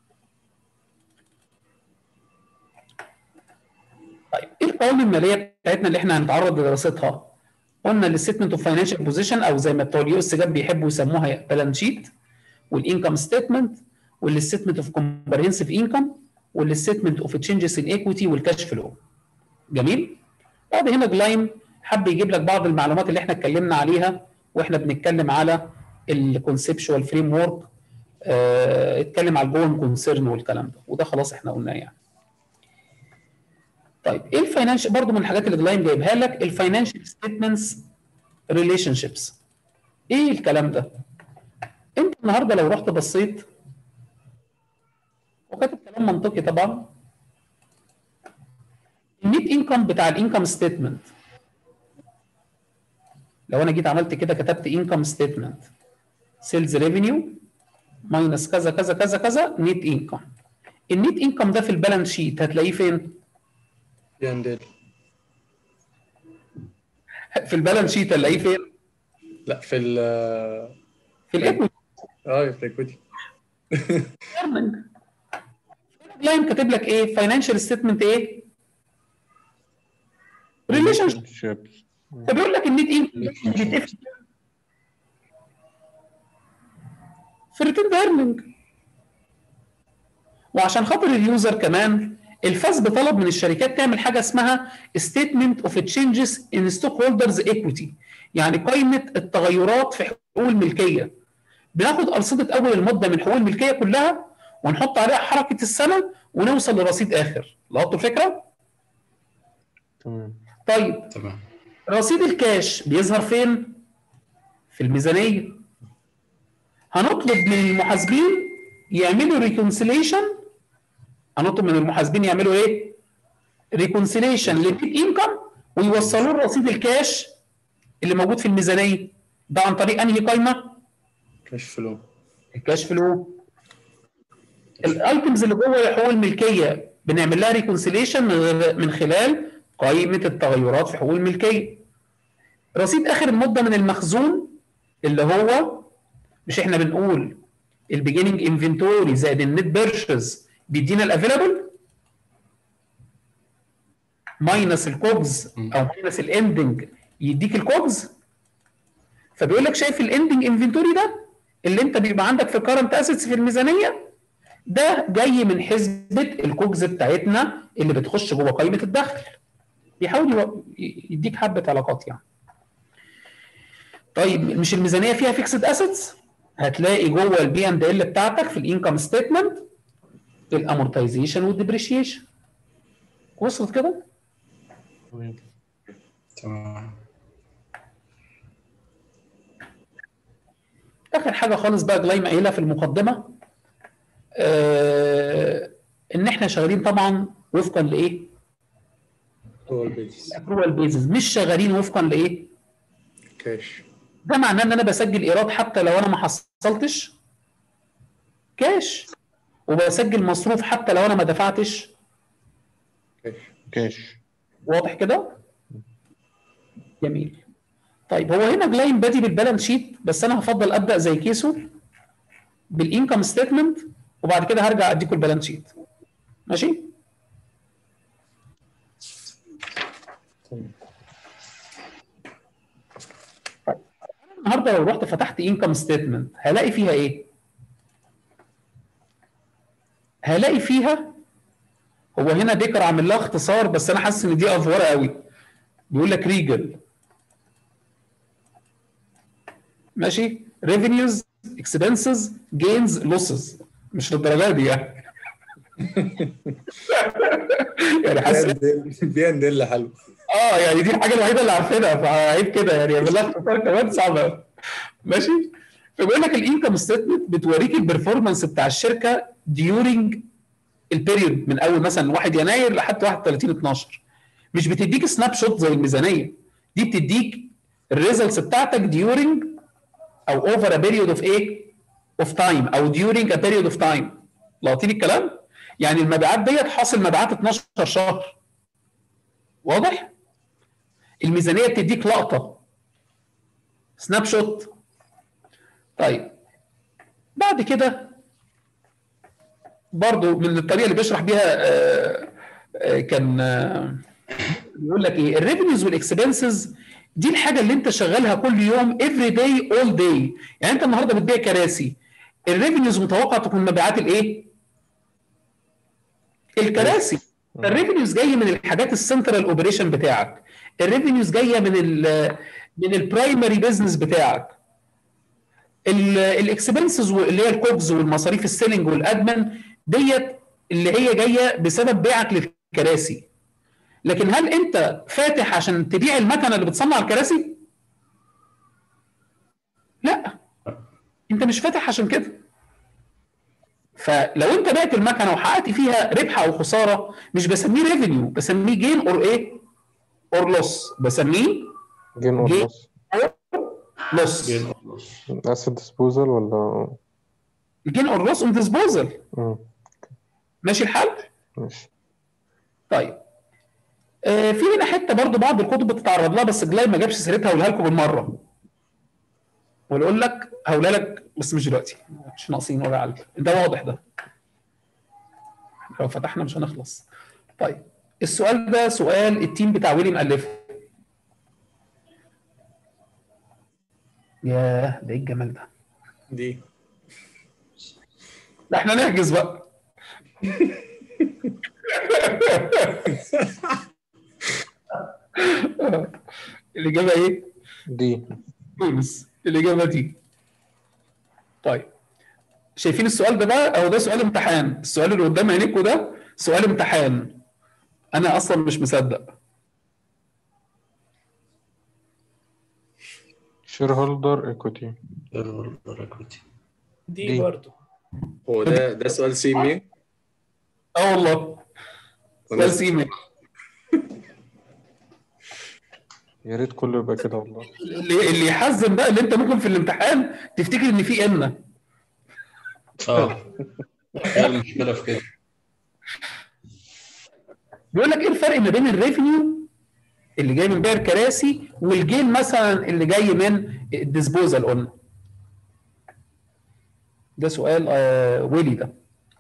طيب ايه القوائم الماليه بتاعتنا اللي احنا هنتعرض لدراستها؟ قلنا الستمنت اوف فاينانشال بوزيشن او زي ما بتوع اليو اس جاب بيحبوا يسموها بالانس شيت والانكم ستيتمنت والستمنت اوف كومبرهنسيف انكم والستمنت اوف تشينجز ان ايكويتي والكاش فلو. جميل؟ بعد هنا جلايم حب يجيب لك بعض المعلومات اللي احنا اتكلمنا عليها واحنا بنتكلم على الكونسبشوال فريم ورك اتكلم على الجوين كونسيرن والكلام ده وده خلاص احنا قلناه يعني. طيب ايه الفاينانشال برضه من الحاجات اللي جلايم جايبها لك الفاينانشال ستيتمنتس ريليشن شيبس ايه الكلام ده؟ انت النهارده لو رحت بصيت وكاتب كلام منطقي طبعا النيت انكم بتاع الانكم ستيتمنت لو انا جيت عملت كده كتبت انكم ستيتمنت سيلز ريفينيو ماينس كذا كذا كذا كذا نيت انكم النيت انكم ده في البالانس شيت هتلاقيه فين؟ ياندل في البالانس شيت هنلاقيه فين؟ لا في ال في الايكويتي اه في الايكويتي ايرننج لاين كاتب لك ايه؟ فاينانشال ستيتمنت ايه؟ ريليشن شيبس فبيقول لك النت انكم بيتقفل في الريتيرن ايرننج وعشان خاطر اليوزر كمان الفاسب طلب من الشركات تعمل حاجه اسمها ستيتمنت اوف تشينجز ان ستوك هولدرز ايكويتي يعني قائمه التغيرات في حقوق الملكيه بناخد ارصده اول المده من حقوق الملكيه كلها ونحط عليها حركه السنه ونوصل لرصيد اخر لقطوا الفكره؟ تمام طيب تمام رصيد الكاش بيظهر فين؟ في الميزانية. هنطلب من المحاسبين يعملوا ريكونسيليشن هنطلب من المحاسبين يعملوا ايه؟ ريكونسيليشن للنت انكم ويوصلوا له رصيد الكاش اللي موجود في الميزانية. ده عن طريق انهي قايمة؟ كاش فلو الكاش فلو. الايتمز اللي جوه حقوق الملكية بنعمل لها ريكونسيليشن من خلال قائمة التغيرات في حقوق الملكية. رصيد اخر المده من المخزون اللي هو مش احنا بنقول البيجيننج انفنتوري زائد النت بيرشز بيدينا الافيلابل ماينس الكوبز او ماينس الاندنج يديك الكوبز فبيقول لك شايف الاندنج انفنتوري ده اللي انت بيبقى عندك في كارنت اسيتس في الميزانيه ده جاي من حسبه الكوبز بتاعتنا اللي بتخش جوه قائمه الدخل بيحاول يو- يديك حبه علاقات يعني طيب مش الميزانيه فيها فيكسد اسيتس هتلاقي جوه البي اند ال بتاعتك في الانكم ستيتمنت الامورتايزيشن والديبريشيشن وصلت كده تمام تمام اخر حاجه خالص بقى جلايم قايلها في المقدمه آه ان احنا شغالين طبعا وفقا لايه؟ هو البيزنس الاكروال بيزز مش شغالين وفقا لايه؟ كاش ده معناه ان انا بسجل ايراد حتى لو انا ما حصلتش كاش وبسجل مصروف حتى لو انا ما دفعتش كاش كاش واضح كده؟ جميل طيب هو هنا جلاين بادي بالبالانس شيت بس انا هفضل ابدا زي كيسو بالانكم ستيتمنت وبعد كده هرجع اديكم البالانس شيت ماشي؟ طيب النهارده لو رحت فتحت انكم ستيتمنت هلاقي فيها ايه؟ هلاقي فيها هو هنا بيكر عامل لها اختصار بس انا حاسس ان دي افوره قوي بيقول لك ريجل ماشي ريفينيوز اكسبنسز جينز لوسز مش للدرجه دي يعني يعني حاسس بي اند ال حلو اه يعني دي الحاجه الوحيده اللي عارفينها فعيب كده يعني يعمل لها اختصار كمان صعب أوي. ماشي فبيقول لك الانكم ستيتمنت بتوريك البرفورمانس بتاع الشركه ديورنج البيريود من اول مثلا 1 يناير لحد 31 12 مش بتديك سناب شوت زي الميزانيه دي بتديك الريزلتس بتاعتك ديورنج او اوفر ا بيريود اوف ايه؟ اوف تايم او ديورنج ا بيريود اوف تايم لاقطين الكلام؟ يعني المبيعات ديت حاصل مبيعات 12 شهر واضح؟ الميزانيه بتديك لقطه سناب شوت طيب بعد كده برضو من الطريقه اللي بيشرح بيها آه، آه، كان آه، بيقول لك ايه الريفينيوز والاكسبنسز دي الحاجه اللي انت شغالها كل يوم افري داي اول داي يعني انت النهارده بتبيع كراسي الريفينيوز متوقع تكون مبيعات الايه؟ الكراسي الريفينيوز جايه من الحاجات السنترال اوبريشن بتاعك الريفينيوز جايه من ال من البرايمري بزنس بتاعك الاكسبنسز اللي هي الكوبز والمصاريف السيلينج والادمن ديت اللي هي جايه بسبب بيعك للكراسي لكن هل انت فاتح عشان تبيع المكنه اللي بتصنع الكراسي؟ لا انت مش فاتح عشان كده فلو انت بعت المكنه وحققت فيها ربح او خساره مش بسميه ريفينيو بسميه جين اور ايه؟ اور لوس بسميه جين اور جين. لوس لوس جين خلاص اسيد ديسبوزال ولا جين اور لوس اون ديسبوزل مم. ماشي الحال؟ ماشي طيب آه، في هنا حته برضو بعض الكتب بتتعرض لها بس جلاي ما جابش سيرتها هقولها لكم بالمره ويقول لك هقولها لك بس مش دلوقتي مش ناقصين وجع قلب ده واضح ده لو فتحنا مش هنخلص طيب السؤال ده سؤال التيم بتاع ويلي مألفه ياه ده ايه الجمال ده دي لا احنا نحجز بقى الإجابة إيه؟ دي تونس الإجابة دي طيب شايفين السؤال ده بقى أو ده سؤال امتحان السؤال اللي قدام عينيكوا ده سؤال امتحان أنا أصلا مش مصدق شير هولدر ايكوتي دي, دي. برضه هو ده ده سؤال سي مين؟ اه والله سؤال سيمي يا ريت كله يبقى كده والله اللي اللي يحزن بقى اللي انت ممكن في الامتحان تفتكر ان في ان اه هي المشكله في كده بيقول لك ايه الفرق ما بين الريفينيو اللي جاي من بيع الكراسي والجين مثلا اللي جاي من الديسبوزال قلنا ده سؤال آه ويلي ده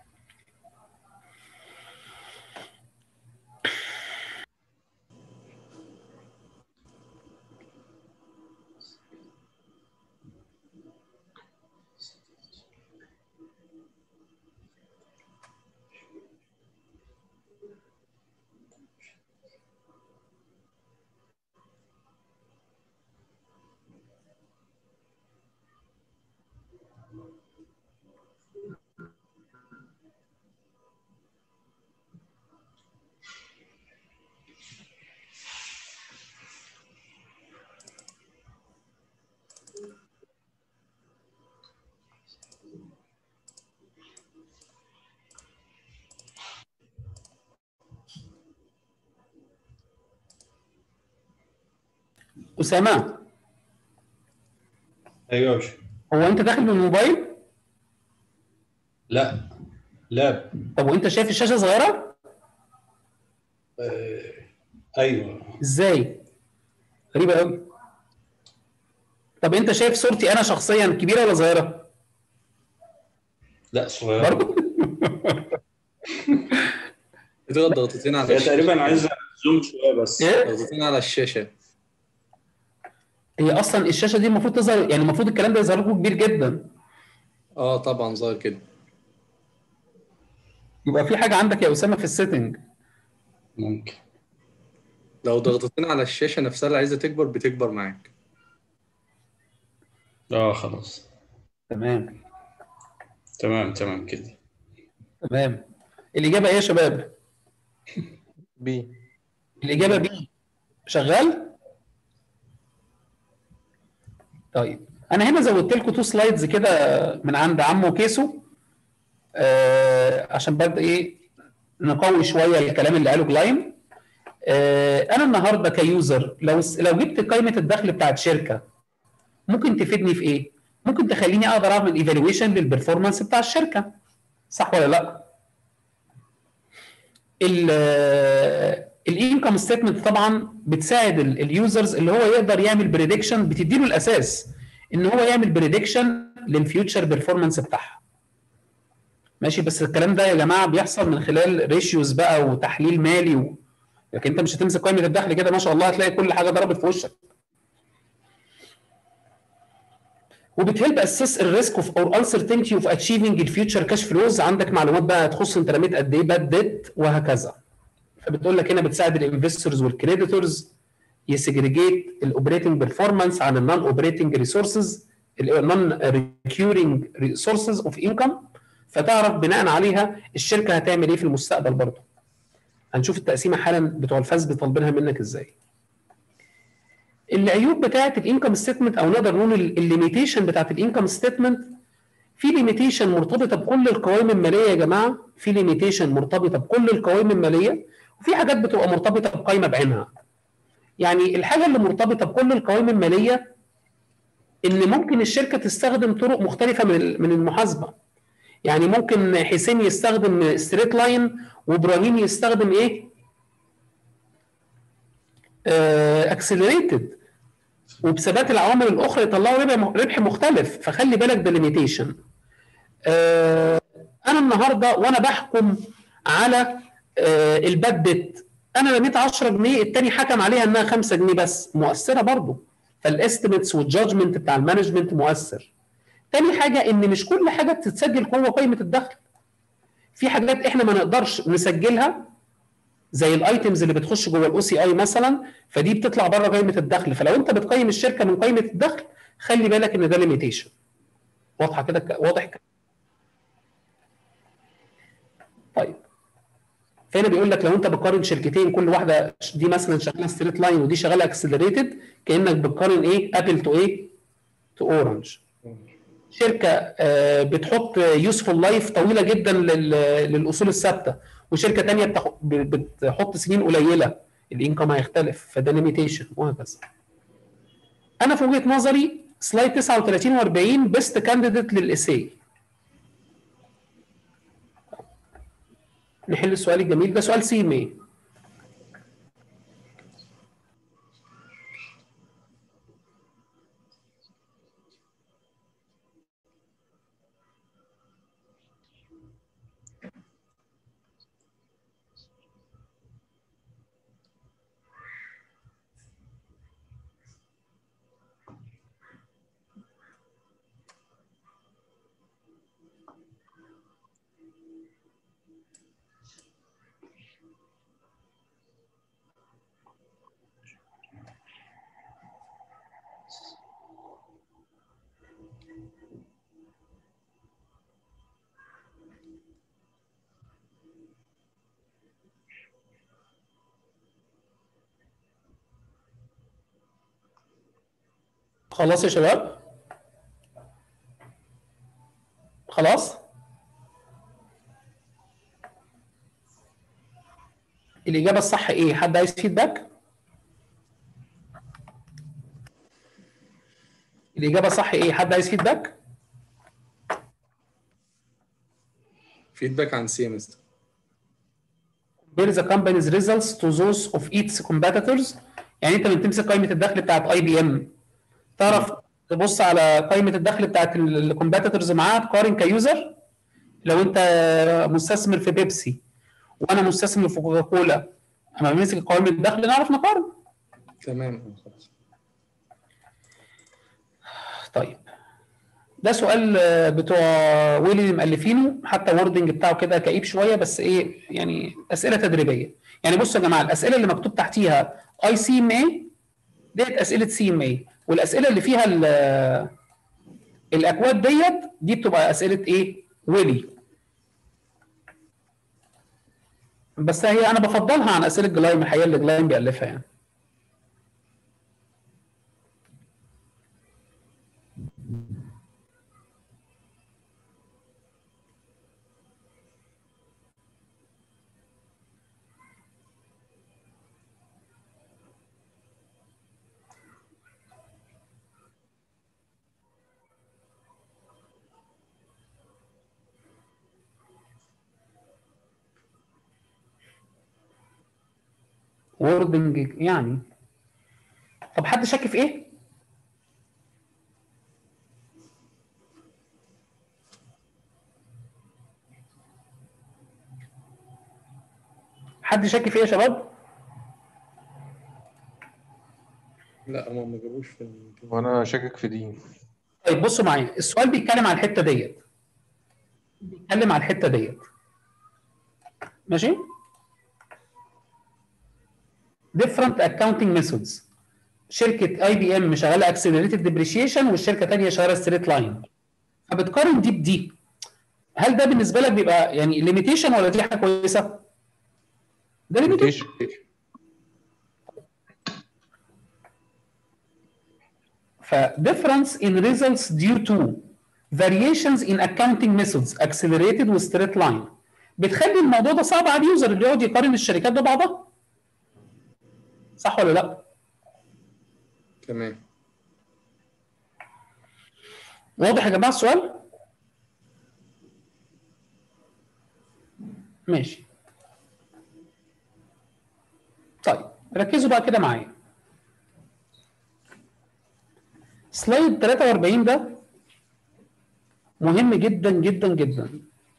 اسامه ايوه يا باشا هو انت داخل من الموبايل لا لاب طب وانت شايف الشاشه صغيره آه، ايوه ازاي غريبه قوي طب انت شايف صورتي انا شخصيا كبيره ولا صغيره لا صغير برضه اضغط ضغطتين على هي الشاشة. تقريبا عايزه زوم شويه بس ايه ضغطتين على الشاشة هي اصلا الشاشه دي المفروض تظهر يعني المفروض الكلام ده يظهر لكم كبير جدا اه طبعا ظاهر كده يبقى في حاجه عندك يا اسامه في السيتنج ممكن لو ضغطتين على الشاشة نفسها اللي عايزة تكبر بتكبر معاك اه خلاص تمام تمام تمام كده تمام الاجابه ايه يا شباب بي الاجابه بي شغال طيب انا هنا زودت لكم تو سلايدز كده من عند عمو كيسو آه عشان برضه ايه نقوي شويه الكلام اللي قاله جلاين آه انا النهارده كيوزر لو لو جبت قائمه الدخل بتاعت شركه ممكن تفيدني في ايه؟ ممكن تخليني اقدر اعمل ايفالويشن للبرفورمانس بتاع الشركه صح ولا لا؟ الانكم ستيتمنت طبعا بتساعد اليوزرز اللي هو يقدر يعمل بريدكشن بتديله الاساس ان هو يعمل بريدكشن للفيوتشر بيرفورمانس بتاعها ماشي بس الكلام ده يا جماعه بيحصل من خلال ريشيوز بقى وتحليل مالي و... لكن انت مش هتمسك قائمه الدخل كده ما شاء الله هتلاقي كل حاجه ضربت في وشك وبتهلب اسس الريسك اوف اور uncertainty اوف اتشيفنج الفيوتشر كاش فلوز عندك معلومات بقى تخص انت رميت قد ايه باد ديت وهكذا فبتقول لك هنا بتساعد الانفستورز والكريديتورز يسجريجيت الاوبريتنج بيرفورمانس عن النون اوبريتنج ريسورسز النون ريكيورنج ريسورسز اوف انكم فتعرف بناء عليها الشركه هتعمل ايه في المستقبل برضه هنشوف التقسيمه حالا بتوع الفاز طالبينها منك ازاي العيوب بتاعه الانكم ستيتمنت او نقدر نقول الليميتيشن بتاعه الانكم ستيتمنت في ليميتيشن مرتبطه بكل القوائم الماليه يا جماعه في ليميتيشن مرتبطه بكل القوائم الماليه وفي حاجات بتبقى مرتبطه بقائمه بعينها يعني الحاجه اللي مرتبطه بكل القوائم الماليه ان ممكن الشركه تستخدم طرق مختلفه من من المحاسبه يعني ممكن حسين يستخدم ستريت لاين وابراهيم يستخدم ايه اكسلريتد وبثبات العوامل الاخرى يطلعوا ربح ربح مختلف فخلي بالك ده ليميتيشن انا النهارده وانا بحكم على آه، الباد بت انا رميت 10 جنيه التاني حكم عليها انها 5 جنيه بس مؤثره برضه فالاستيميتس والجادجمنت بتاع المانجمنت مؤثر تاني حاجه ان مش كل حاجه بتتسجل جوه قائمه الدخل في حاجات احنا ما نقدرش نسجلها زي الايتمز اللي بتخش جوه الاو سي اي مثلا فدي بتطلع بره قائمه الدخل فلو انت بتقيم الشركه من قائمه الدخل خلي بالك ان ده ليميتيشن واضحه كده ك- واضح كده طيب فهنا بيقول لك لو انت بتقارن شركتين كل واحده دي مثلا شغاله ستريت لاين ودي شغاله اكسلريتد كانك بتقارن ايه ابل تو ايه تو اورنج شركه آه، بتحط يوسفول لايف طويله جدا لل- للاصول الثابته وشركه تانية بتاخ- ب- بتحط سنين قليله الانكم هيختلف فده ليميتيشن وهكذا انا في وجهه نظري سلايد 39 و40 بيست كانديديت للاساي نحل السؤال الجميل ده سؤال سي ام اي خلاص يا شباب خلاص الإجابة الصح إيه؟ حد عايز فيدباك؟ الإجابة الصح إيه؟ حد عايز فيدباك؟ فيدباك عن سي ام اس compare the company's results to those of its competitors يعني انت لما تمسك قائمه الدخل بتاعت اي بي ام تعرف تبص على قائمه الدخل بتاعت الكومبيتيتورز معاها تقارن كيوزر لو انت مستثمر في بيبسي وانا مستثمر في كوكاكولا اما بنمسك قائمه الدخل نعرف نقارن تمام خلاص طيب ده سؤال آه، بتوع ويلي اللي مؤلفينه حتى ووردنج بتاعه كده كئيب شويه بس ايه يعني اسئله تدريبيه يعني بصوا يا جماعه الاسئله اللي مكتوب تحتيها اي سي ام اي ديت اسئله سي ام اي والاسئله اللي فيها ال- الاكواد ديت دي بتبقى اسئله ايه ويلي بس هي انا بفضلها عن اسئله جلايم الحقيقه اللي جلايم بيالفها يعني ووردنج يعني طب حد شك في ايه؟ حد شك في ايه يا شباب؟ لا هم ما جابوش في ال- وانا شاكك في دي طيب بصوا معايا السؤال بيتكلم عن الحته ديت بيتكلم عن الحته ديت ماشي different accounting methods شركه اي بي ام شغاله accelerated depreciation والشركه الثانيه شغاله ستريت لاين فبتقارن دي بدي هل ده بالنسبه لك بيبقى يعني ليميتيشن ولا دي حاجه كويسه؟ ده ليميتيشن ف difference in results due to variations in accounting methods accelerated و straight line بتخلي الموضوع ده صعب على اليوزر اللي يقعد يقارن الشركات ببعضها صح ولا لا؟ تمام واضح يا جماعه السؤال؟ ماشي طيب ركزوا بقى كده معايا سلايد 43 ده مهم جدا جدا جدا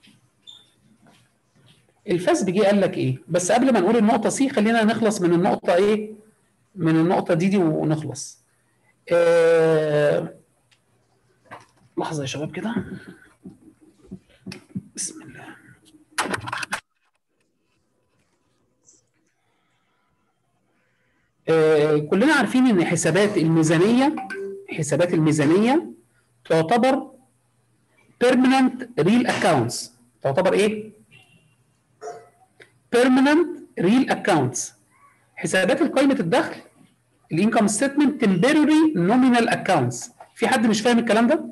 الفاس جه قال لك ايه بس قبل ما نقول النقطه سي خلينا نخلص من النقطه ايه من النقطه دي دي ونخلص آه... لحظه يا شباب كده بسم الله آه، كلنا عارفين ان حسابات الميزانيه حسابات الميزانيه تعتبر permanent real accounts تعتبر ايه؟ permanent real accounts حسابات قائمه الدخل الانكم ستيتمنت temporary nominal accounts في حد مش فاهم الكلام ده؟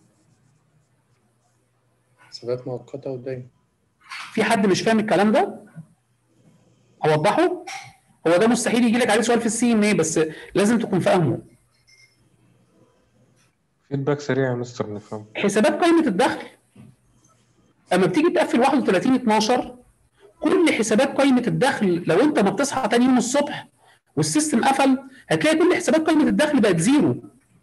حسابات مؤقتة ودايما في حد مش فاهم الكلام ده؟ اوضحه؟ هو ده مستحيل يجي لك عليه سؤال في السي ام اي بس لازم تكون فاهمه فيدباك سريع يا مستر نفهم حسابات قائمه الدخل اما بتيجي تقفل 31 12 كل حسابات قائمه الدخل لو انت ما بتصحى تاني يوم الصبح والسيستم قفل هتلاقي كل حسابات قائمه الدخل بقت زيرو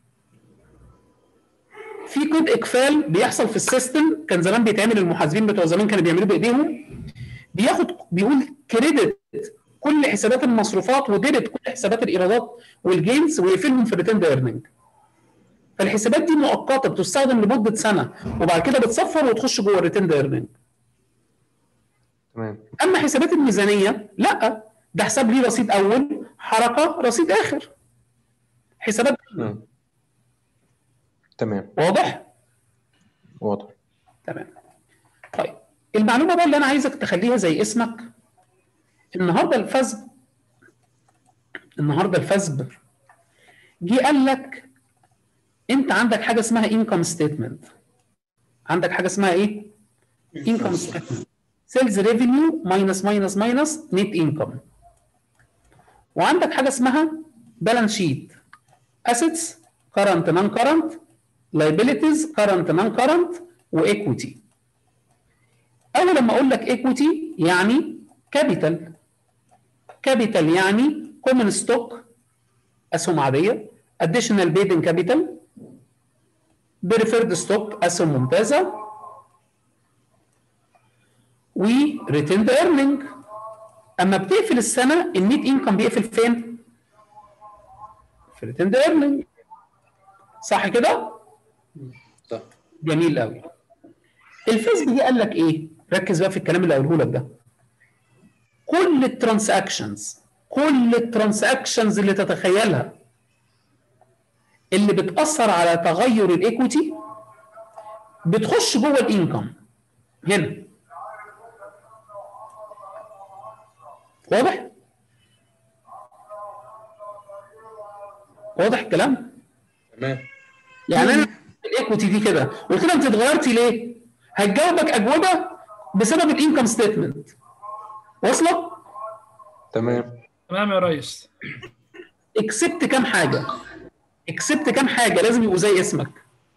في كود اقفال بيحصل في السيستم كان زمان بيتعمل المحاسبين بتوع زمان كانوا بيعملوه بايديهم بياخد بيقول كريدت كل حسابات المصروفات وديبت كل حسابات الايرادات والجينز ويقفلهم في الريتند ايرنينج فالحسابات دي مؤقته بتستخدم لمده سنه وبعد كده بتصفر وتخش جوه الريتند ايرنينج تمام اما حسابات الميزانيه لا ده حساب ليه رصيد اول حركه رصيد اخر حسابات مم. تمام واضح واضح تمام طيب المعلومه بقى اللي انا عايزك تخليها زي اسمك النهارده الفزب النهارده الفزب جه قال لك انت عندك حاجه اسمها انكم ستيتمنت عندك حاجه اسمها ايه انكم ستيتمنت سيلز ريفينيو ماينس ماينس ماينس نت انكم وعندك حاجه اسمها بالانس شيت assets current non current liabilities current non current وايكويتي اول لما اقول لك ايكويتي يعني كابيتال كابيتال يعني كومن ستوك اسهم عاديه اديشنال بيد ان كابيتال بريفيرد ستوك اسهم ممتازه وريتيند ايرنينج اما بتقفل السنه النيت انكم بيقفل فين؟ في ريتيند ايرنينج صح كده؟ صح جميل قوي الفيسبوك دي قال لك ايه؟ ركز بقى في الكلام اللي قوله لك ده كل الترانزاكشنز كل الترانزاكشنز اللي تتخيلها اللي بتأثر على تغير الايكويتي بتخش جوه الانكم هنا واضح؟ واضح الكلام؟ تمام يعني انا الايكويتي دي كده قلت لها انت اتغيرتي ليه؟ هتجاوبك اجوبه بسبب الانكم ستيتمنت واصله؟ تمام تمام يا ريس اكسبت كام حاجه اكسبت كام حاجه لازم يبقوا زي اسمك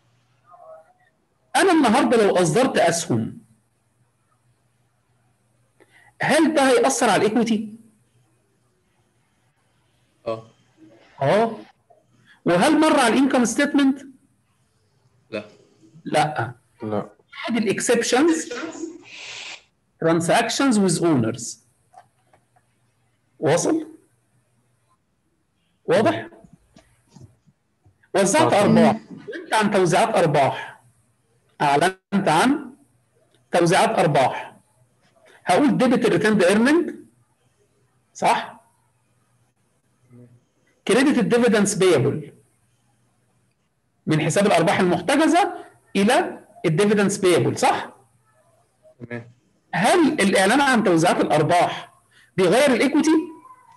انا النهارده لو اصدرت اسهم هل ده هيأثر على الايكويتي؟ اه اه وهل مر على الانكم ستيتمنت؟ لا لا لا ادي الاكسبشنز transactions with owners واصل؟ واضح؟ وزعت واضح. ارباح اعلنت عن توزيعات ارباح اعلنت عن توزيعات ارباح هقول ديبت الريتند ايرنينج صح؟ كريدت الديفيدنس بيبل من حساب الارباح المحتجزه الى الديفيدنس بيبل صح؟ تمام هل الاعلان عن توزيعات الارباح بيغير الايكويتي؟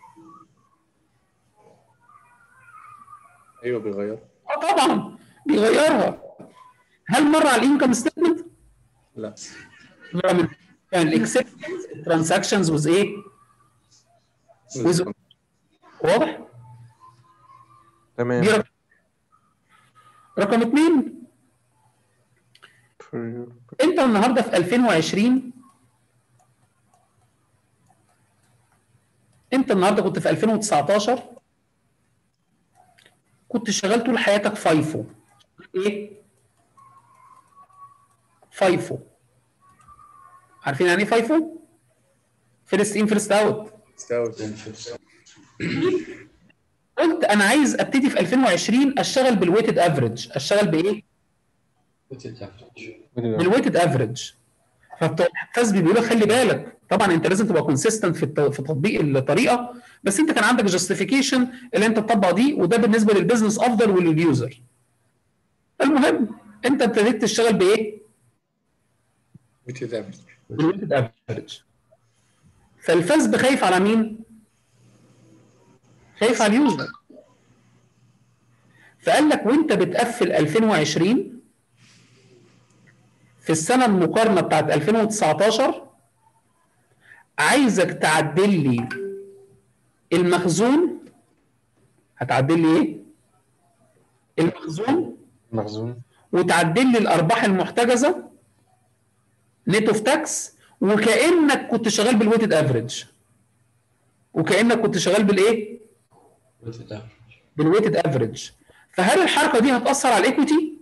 ايوه بيغير اه طبعا بيغيرها هل مر على الانكم ستيتمنت؟ لا كان الاكسبشنز ترانزاكشنز وز ايه؟ وز- واضح؟ دي تمام رقم رقم اثنين انت النهارده في 2020 انت النهارده كنت في 2019 كنت كنت شغال طول حياتك فايفو ايه فايفو عارفين يعني ايه فايفو فيرست ان فيرست اوت ستاوت قلت انا عايز ابتدي في 2020 اشتغل بالويتد افريج اشتغل بايه بالويتد افريج فالفاسبي بيقول لك خلي بالك طبعا انت لازم تبقى كونسيستنت في الت- في تطبيق الطريقه بس انت كان عندك جاستيفيكيشن اللي انت تطبق دي وده بالنسبه للبيزنس افضل ولليوزر المهم انت ابتديت تشتغل بايه؟ بتتعمل بالويتد افريج فالفاسب خايف على مين؟ خايف على اليوزر فقال لك وانت بتقفل 2020 في السنه المقارنه بتاعت 2019 عايزك تعدل لي المخزون هتعدل لي ايه؟ المخزون مخزون وتعدل لي الارباح المحتجزه نت اوف تاكس وكانك كنت شغال بالويتد افريج وكانك كنت شغال بالايه؟ بالويتد افريج فهل الحركه دي هتاثر على الايكويتي؟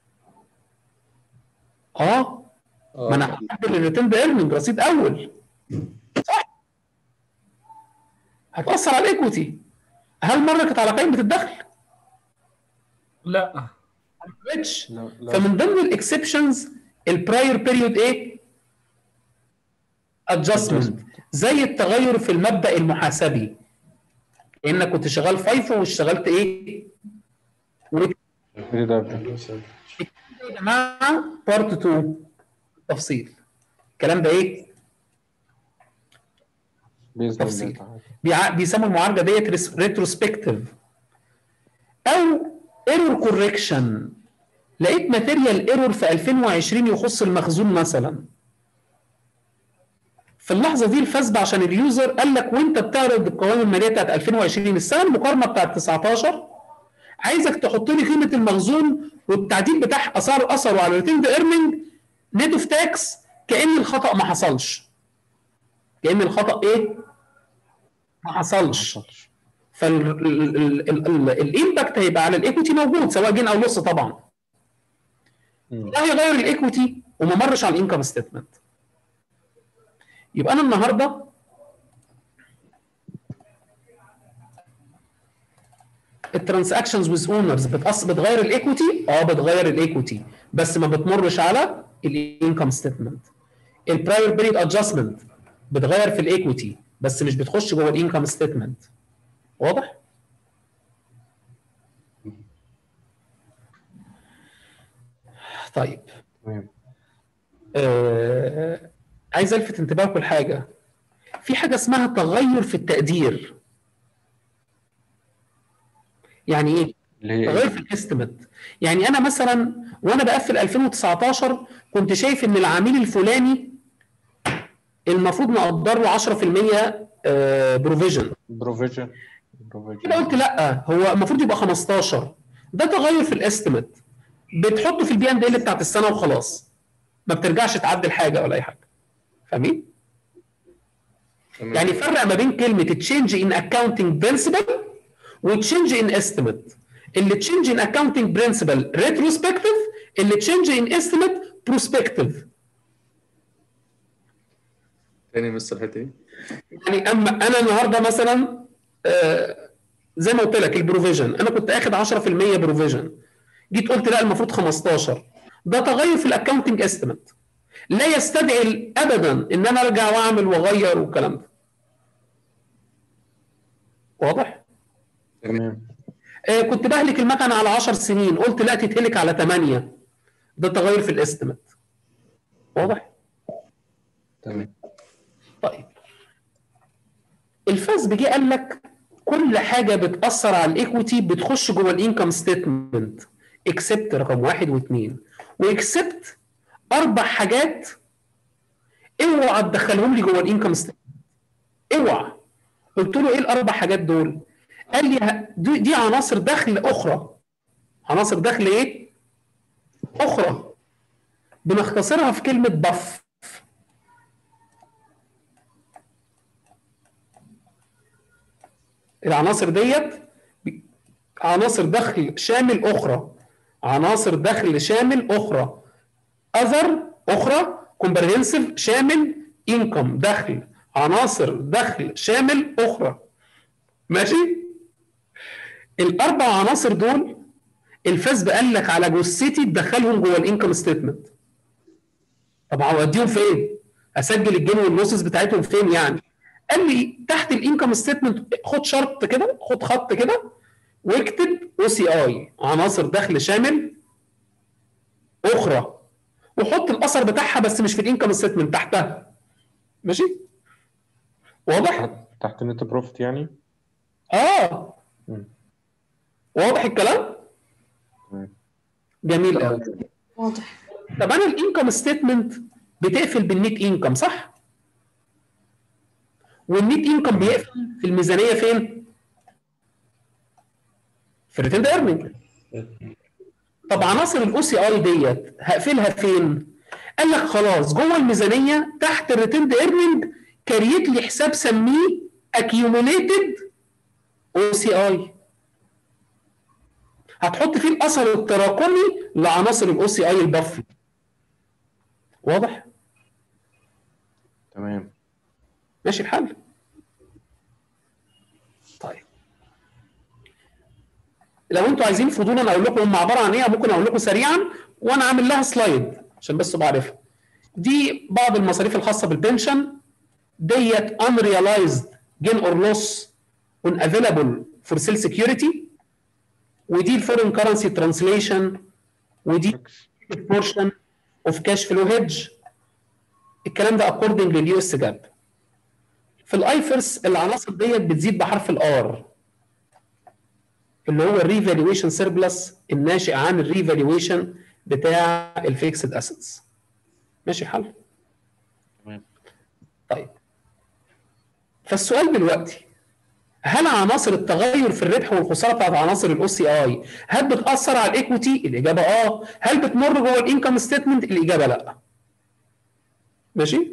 اه ما انا هعدل الريتيرن ايرنينج رصيد اول صح هتاثر على الايكويتي هل مرت على قائمه الدخل؟ لا ما مرتش. لا لا فمن ضمن الاكسبشنز البراير بيريود ايه؟ ادجستمنت زي التغير في المبدا المحاسبي انك كنت شغال فايفو واشتغلت ايه؟ ويت- كده ده يا جماعه بارت 2 تفصيل الكلام ده ايه؟ باذن الله تفصيل. تعالى بيع- بيسموا المعالجه ديت ريتروسبكتيف او ايرور كوركشن لقيت ماتيريال ايرور في 2020 يخص المخزون مثلا في اللحظه دي الفاسب عشان اليوزر قال لك وانت بتعرض القوائم الماليه بتاعت 2020 السنه المقارنه بتاعت 19 عايزك تحط لي قيمه المخزون والتعديل بتاع اثار اثره على ريتيند ايرنينج نت اوف تاكس كان الخطا ما حصلش كان الخطا ايه؟ ما حصلش فالامباكت هيبقى على الايكويتي موجود سواء جين او لص طبعا مم. ده هيغير الايكويتي وما مرش على الانكم ستيتمنت يبقى انا النهارده الترانزاكشنز ويز اونرز بتأثر بتغير الايكويتي اه بتغير الايكويتي بس ما بتمرش على الانكم ستيتمنت البراير بيريد ادجستمنت بتغير في الايكويتي بس مش بتخش جوه الانكم ستيتمنت واضح طيب تمام آه عايز الفت انتباهكم لحاجه في حاجه اسمها تغير في التقدير يعني ايه اللي هي تغير ايه؟ في الاستيميت يعني انا مثلا وانا بقفل 2019 كنت شايف ان العميل الفلاني المفروض نقدر له 10% بروفيجن بروفيجن بروفيجن كده قلت لا هو المفروض يبقى 15 ده تغير في الاستيميت بتحطه في البي اند ال بتاعت السنه وخلاص ما بترجعش تعدل حاجه ولا اي حاجه فاهمين؟ تمام. يعني فرق ما بين كلمه تشينج ان اكاونتنج برنسبل وتشينج ان استيميت اللي تشينج ان اكاونتنج برنسبل ريتروسبكتيف اللي تشينج ان استيميت بروسبكتيف تاني مستر الحته دي يعني اما انا النهارده مثلا آه، زي ما قلت لك البروفيجن انا كنت اخد 10% بروفيجن جيت قلت لا المفروض 15 ده تغير في الاكونتنج استيميت لا يستدعي ابدا ان انا ارجع واعمل واغير والكلام ده واضح؟ تمام آه كنت بهلك المكنه على 10 سنين قلت لا تتهلك على 8 ده تغير في الاستيميت واضح؟ تمام طيب الفاس جه قال لك كل حاجه بتاثر على الايكويتي بتخش جوه الانكم ستيتمنت اكسبت رقم واحد واثنين واكسبت اربع حاجات اوعى تدخلهم لي جوه الانكم ستيتمنت اوعى قلت له ايه الاربع حاجات دول؟ قال لي ه- دي, دي عناصر دخل اخرى عناصر دخل ايه؟ اخرى بنختصرها في كلمه بف العناصر ديت ب- عناصر دخل شامل اخرى عناصر دخل شامل اخرى اذر اخرى كومبريهنسيف شامل انكم دخل عناصر دخل شامل اخرى ماشي الاربع عناصر دول الفاسب قال لك على جثتي تدخلهم جوه الانكم ستيتمنت طب هوديهم فين؟ اسجل الجين واللوسز بتاعتهم فين يعني؟ قال لي تحت الانكم ستيتمنت خد شرط كده خد خط كده واكتب او سي اي عناصر دخل شامل اخرى وحط الاثر بتاعها بس مش في الانكم ستيتمنت تحتها ماشي؟ واضح؟ تحت تحت نت بروفيت يعني اه مم. واضح الكلام؟ تمام. جميل قوي واضح طب انا الانكم ستيتمنت بتقفل بالنيت انكم صح؟ والنيت انكم بيقفل في الميزانيه فين؟ في الريتند ايرنينج طب عناصر الاو سي اي ديت هقفلها فين؟ قال لك خلاص جوه الميزانيه تحت الريتند ايرنينج كريت لي حساب سميه اكيوميليتد او سي اي هتحط فيه الاثر التراكمي لعناصر الاو سي اي البفي واضح؟ تمام ماشي الحل طيب لو انتوا عايزين فضولا اقول لكم هم عباره عن ايه ممكن اقول لكم سريعا وانا عامل لها سلايد عشان بس تبقى عارفها دي بعض المصاريف الخاصه بالبنشن ديت unrealized gain or loss on available for sale security ودي الفورين كرنسي ترانسليشن ودي portion of cash flow hedge الكلام ده according لليو اس جاب في الايفرس العناصر ديت بتزيد بحرف الار اللي هو الريفالويشن سيربلس الناشئ عن الريفالويشن بتاع الفيكسد اسيتس ماشي الحل تمام. طيب فالسؤال دلوقتي هل عناصر التغير في الربح والخساره بتاعت عناصر الاو سي اي هل بتاثر على الايكوتي الاجابه اه هل بتمر جوه الانكم ستيتمنت الاجابه لا ماشي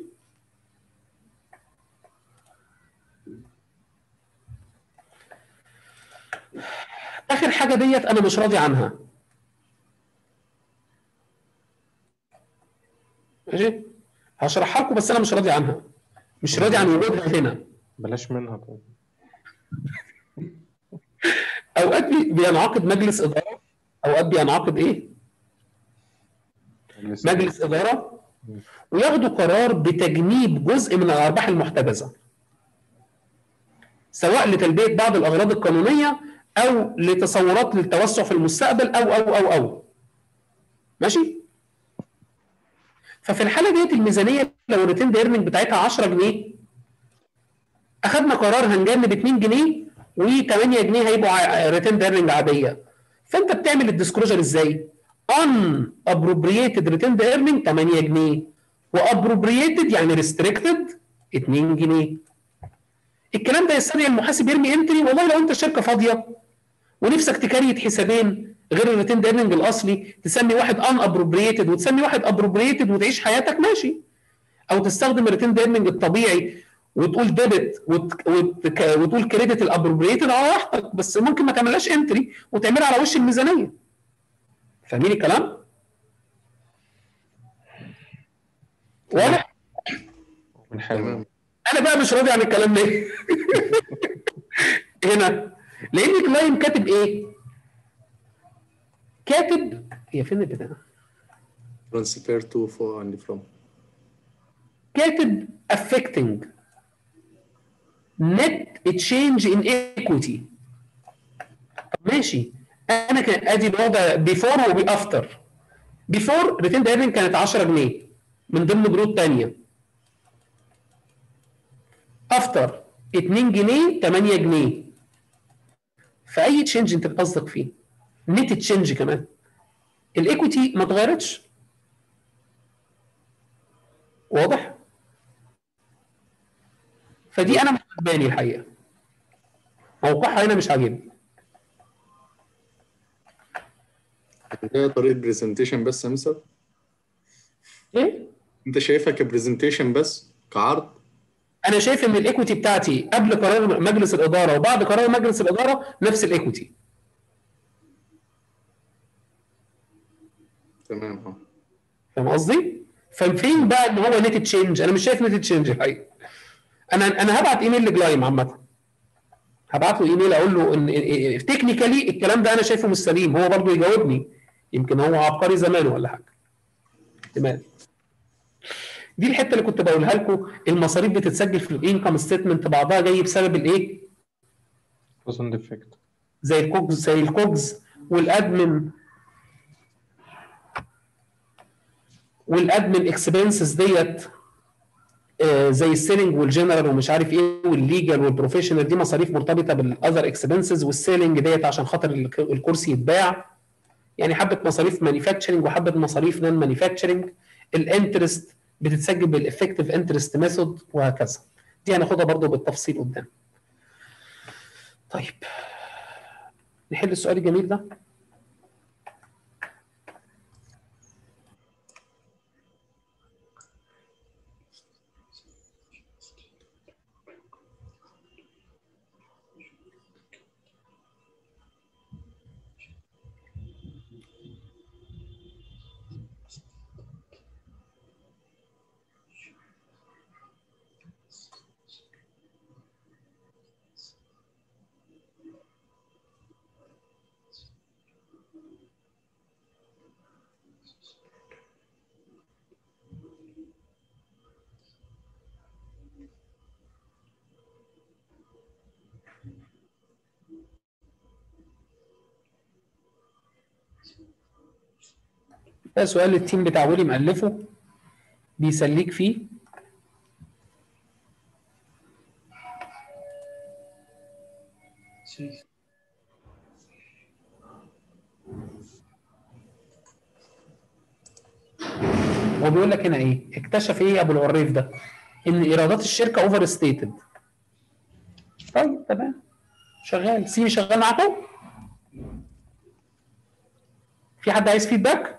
اخر حاجه ديت انا مش راضي عنها ماشي هشرحها لكم بس انا مش راضي عنها مش راضي عن وجودها هنا بلاش منها طيب اوقات بي- بينعقد مجلس اداره اوقات بينعقد ايه مجلس مجلس اداره وياخدوا قرار بتجنيب جزء من الارباح المحتجزه سواء لتلبيه بعض الاغراض القانونيه او لتصورات للتوسع في المستقبل او او او او ماشي ففي الحاله ديت الميزانيه لو الريتين ايرنينج بتاعتها 10 جنيه اخدنا قرار هنجنب 2 جنيه و8 جنيه هيبقوا ريتين ايرنينج عاديه فانت بتعمل الديسكلوجر ازاي؟ ان ابروبريتد ريتين ايرنينج 8 جنيه وابروبريتد يعني ريستريكتد 2 جنيه الكلام ده يستدعي المحاسب يرمي انتري والله لو انت شركه فاضيه ونفسك تكريت حسابين غير الريتين ايرنينج الاصلي تسمي واحد ان ابروبريتد وتسمي واحد ابروبريتد وتعيش حياتك ماشي او تستخدم الريتين ايرنينج الطبيعي وتقول ديبت وت... وت... وتقول كريدت الابروبريتد على راحتك بس ممكن ما تعملهاش انتري وتعملها على وش الميزانيه فاهمين الكلام؟ واضح؟ بنحاول تمام. انا بقى مش راضي عن الكلام ليه؟ هنا لان كلاين كاتب ايه؟ كاتب هي فين البتاع؟ transfer to for and from كاتب affecting net change in equity طب ماشي انا كان ادي الوضع بيفور وبافتر بيفور ريتين ايرنينج كانت 10 جنيه من ضمن جروب ثانيه افتر 2 جنيه 8 جنيه فاي تشينج انت بتصدق فيه نت تشينج كمان الايكويتي ما اتغيرتش واضح فدي انا مش عجباني الحقيقه موقعها هنا مش عاجبني هي طريقه برزنتيشن بس يا مستر ايه انت شايفها كبرزنتيشن بس كعرض انا شايف ان الايكويتي بتاعتي قبل قرار مجلس الاداره وبعد قرار مجلس الاداره نفس الايكويتي تمام اه فاهم قصدي؟ ففين بقى ان هو نت تشينج؟ انا مش شايف نت تشينج الحقيقه. انا انا هبعت ايميل لجلايم عامه. هبعت له ايميل اقول له ان تكنيكالي الكلام ده انا شايفه مش سليم هو برضه يجاوبني يمكن هو عبقري زمان ولا حاجه. احتمال. دي الحته اللي كنت بقولها لكم المصاريف بتتسجل في الانكم ستيتمنت بعضها جاي بسبب الايه؟ كوزن ديفكت زي الكوجز زي الكوجز والادمن والادمن اكسبنسز ديت آه، زي السيلينج والجنرال ومش عارف ايه والليجال والبروفيشنال دي مصاريف مرتبطه بالاذر اكسبنسز والسيلينج ديت عشان خاطر الك- الكرسي يتباع يعني حبه مصاريف مانيفاكتشرنج وحبه مصاريف نون مانيفاكتشرنج الانترست بتتسجل بالافكتيف انترست ميثود وهكذا دي هناخدها برضو بالتفصيل قدام طيب نحل السؤال الجميل ده ده سؤال التيم بتاع ويلي مألفه بيسليك فيه هو بيقول لك هنا ايه اكتشف ايه ابو العريف ده ان ايرادات الشركه اوفر ستيتد طيب تمام شغال سي شغال معاكم في حد عايز فيدباك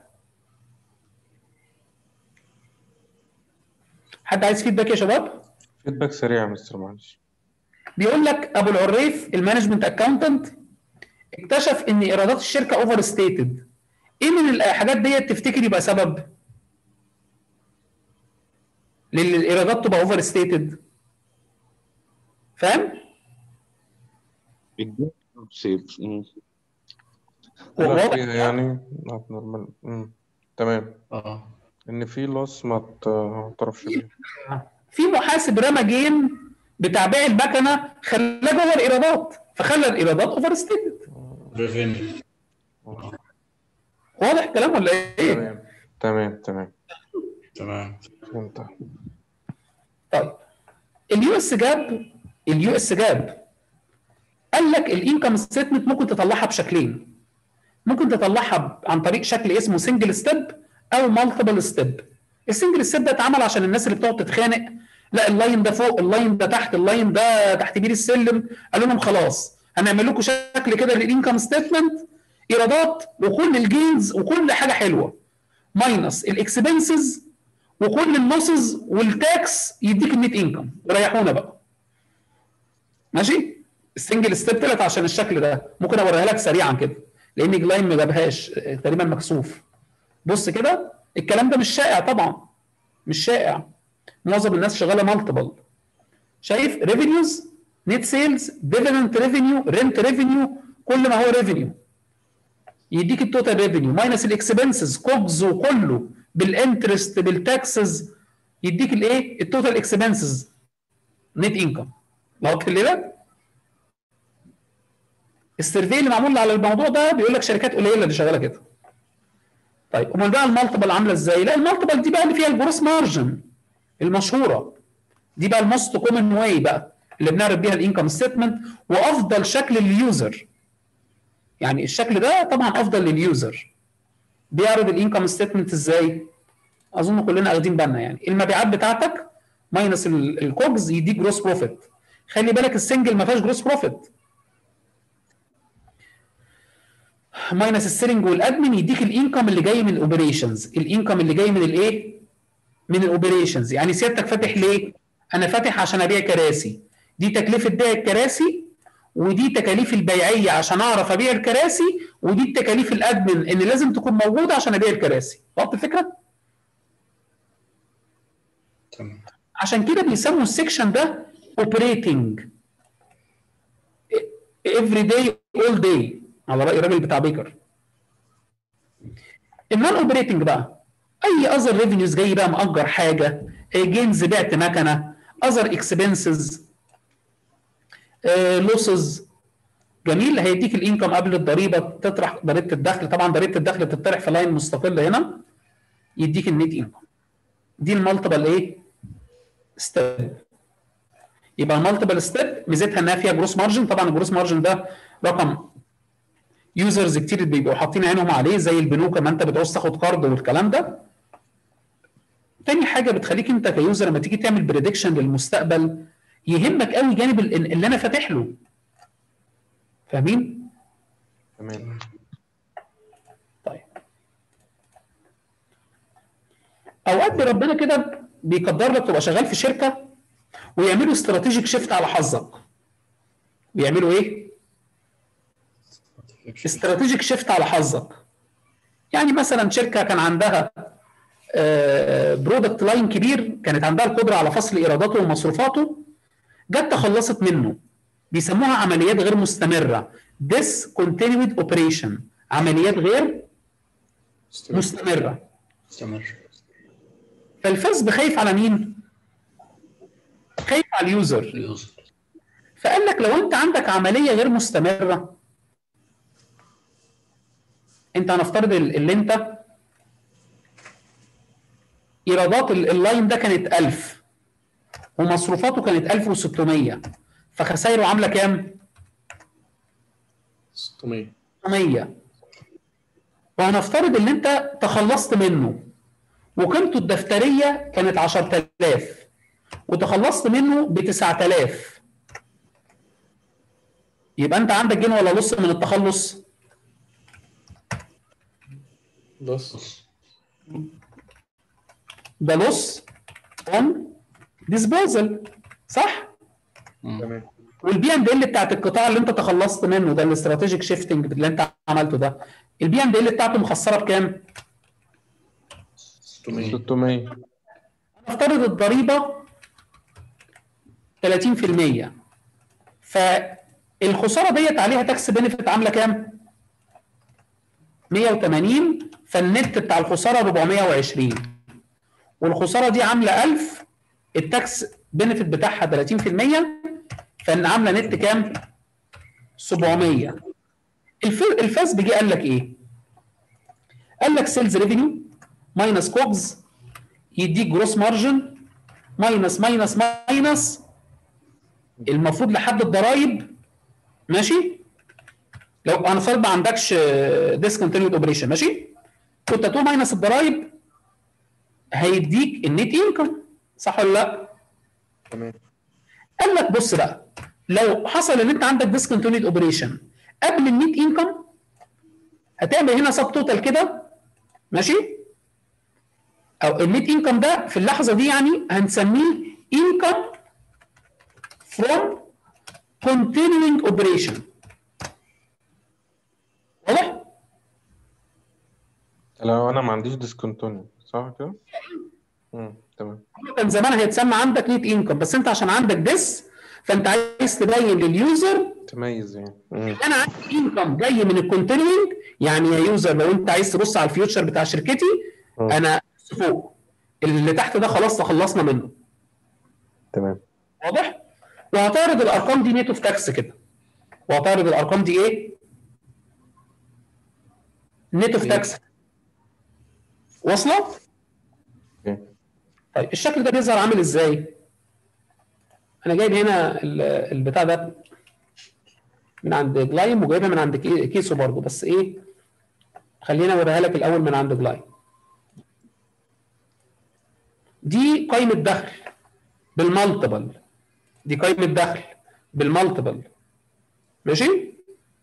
حد عايز فيدباك يا شباب فيدباك سريع يا مستر معلش بيقول لك ابو العريف المانجمنت اكاونتنت اكتشف ان ايرادات الشركه اوفر ستيتد ايه من الحاجات ديت تفتكر يبقى سبب لان الايرادات تبقى اوفر ستيتد فاهم سيف لا واضح فيها يعني not normal. مم. تمام اه ان في لوس ما ت- تعرفش بيه في محاسب رمى جيم بتاع بيع المكنه خلاه جوه الايرادات فخلى الايرادات اوفر ستيتد ريفينيو واضح الكلام ولا ايه؟ تمام تمام تمام تمام فهمت طيب اليو اس جاب اليو اس جاب قال لك الانكم ستيتمنت ممكن تطلعها بشكلين ممكن تطلعها عن طريق شكل اسمه سنجل ستيب او مالتيبل ستيب السنجل ستيب ده اتعمل عشان الناس اللي بتقعد تتخانق لا اللاين ده فوق اللاين ده تحت اللاين ده تحت بير السلم قالوا لهم خلاص هنعمل لكم شكل كده للانكم ستيتمنت ايرادات وكل الجينز وكل حاجه حلوه ماينس الاكسبنسز وكل اللوسز والتاكس يديك النت انكم وريحونا بقى ماشي السنجل ستيب طلعت عشان الشكل ده ممكن اوريها لك سريعا كده لان جلاين ما جابهاش آه، تقريبا مكسوف بص كده الكلام ده مش شائع طبعا مش شائع معظم الناس شغاله مالتيبل شايف ريفينيوز نت سيلز ديفيدنت ريفينيو رنت ريفينيو كل ما هو ريفينيو يديك التوتال ريفينيو ماينس الاكسبنسز كوبز وكله بالانترست بالتاكسز يديك الايه التوتال اكسبنسز نت انكم واضح كده السيرفي اللي معمول على الموضوع ده بيقول لك شركات قليله اللي شغاله كده طيب امال بقى المالتيبل عامله ازاي لا المالتيبل دي بقى اللي فيها الجروس مارجن المشهوره دي بقى الموست كومن واي بقى اللي بنعرف بيها الانكم ستيتمنت وافضل شكل لليوزر يعني الشكل ده طبعا افضل لليوزر بيعرض الانكم ستيتمنت ازاي اظن كلنا واخدين بالنا يعني المبيعات بتاعتك ماينس ال- الكوجز يديك جروس بروفيت خلي بالك السنجل ما فيهاش جروس بروفيت ماينس السيلينج والادمن يديك الانكم اللي جاي من الاوبريشنز الانكم اللي جاي من الايه من الاوبريشنز يعني سيادتك فاتح ليه انا فاتح عشان ابيع كراسي دي تكلفه بيع الكراسي ودي تكاليف البيعيه عشان اعرف ابيع الكراسي ودي التكاليف الادمن ان لازم تكون موجوده عشان ابيع الكراسي واضح الفكره تمام عشان كده بيسموا السكشن ده اوبريتنج افري داي اول داي على راي الراجل بتاع بيكر النون اوبريتنج بقى اي اذر ريفينيوز جاي بقى مأجر حاجه جينز بعت مكنه اذر اكسبنسز لوسز جميل هيديك الانكم قبل الضريبه تطرح ضريبه الدخل طبعا ضريبه الدخل بتطرح في لاين مستقل هنا يديك النت انكم دي المالتيبل ايه ستيب يبقى المالتيبل ستيب ميزتها انها فيها جروس مارجن طبعا الجروس مارجن ده رقم يوزرز كتير بيبقوا حاطين عينهم عليه زي البنوك لما انت بتعوز تاخد كارد والكلام ده تاني حاجه بتخليك انت كيوزر لما تيجي تعمل بريدكشن للمستقبل يهمك قوي جانب ال- اللي انا فاتح له فاهمين؟ تمام طيب اوقات ربنا كده بيقدر لك تبقى شغال في شركه ويعملوا استراتيجيك شيفت على حظك بيعملوا ايه؟ استراتيجيك شيفت على حظك يعني مثلا شركه كان عندها برودكت لاين كبير كانت عندها القدره على فصل ايراداته ومصروفاته جت تخلصت منه بيسموها عمليات غير مستمره discontinued operation عمليات غير مستمره استمر فالفاسب خايف على مين؟ خايف على اليوزر اليوزر فقال لك لو انت عندك عمليه غير مستمره انت هنفترض ال- اللي انت ايرادات ال- اللاين ده كانت 1000 ومصروفاته كانت 1600 فخسايره عامله كام؟ 600 600 وهنفترض ان انت تخلصت منه وقيمته الدفتريه كانت 10000 وتخلصت منه ب 9000 يبقى انت عندك جنيه ولا لص من التخلص؟ بص ده لص اون ديسبوزل صح؟ تمام والبي اند ال بتاعت القطاع اللي انت تخلصت منه ده الاستراتيجيك شيفتنج اللي انت عملته ده البي اند ال بتاعته مخسره بكام؟ 600 600 نفترض الضريبه 30% فالخساره ديت عليها تاكس بنفيت عامله كام؟ 180 فالنت بتاع الخساره 420 والخساره دي عامله 1000 التاكس بنفيت بتاعها 30% فان عامله نت كام؟ 700 الف- الفاس جه قال لك ايه؟ قال لك سيلز ريفينيو ماينس كوجز يديك جروس مارجن ماينس ماينس ماينس المفروض لحد الضرايب ماشي لو انا فرض ما عندكش ديسكونتينيود اوبريشن ماشي كنت تو ماينس الضرايب هيديك النت انكم صح ولا لا؟ تمام قال لك بص بقى لو حصل ان انت عندك ديسكونتينيود اوبريشن قبل النت انكم هتعمل هنا سب توتال كده ماشي او النت انكم ده في اللحظه دي يعني هنسميه انكم فروم continuing operation واضح؟ لو انا ما عنديش ديسكونتوني صح كده؟ امم تمام كان زمان هيتسمى عندك نت انكم بس انت عشان عندك ديس فانت عايز تبين لليوزر تميز يعني مم. انا عندي انكم جاي من الكونتينيوينج يعني يا يوزر لو انت عايز تبص على الفيوتشر بتاع شركتي مم. انا فوق اللي تحت ده خلاص تخلصنا منه تمام واضح؟ وهتعرض الارقام دي نيت اوف تاكس كده وهتعرض الارقام دي ايه؟ نيت اوف تاكس واصله؟ اوكي طيب الشكل ده بيظهر عامل ازاي؟ انا جايب هنا ال- البتاع ده من عند جلايم وجايبها من عند كي- كيسو برضو بس ايه خلينا اوريها لك الاول من عند جلايم دي قائمه دخل بالمالتيبل دي قائمه دخل بالمالتيبل ماشي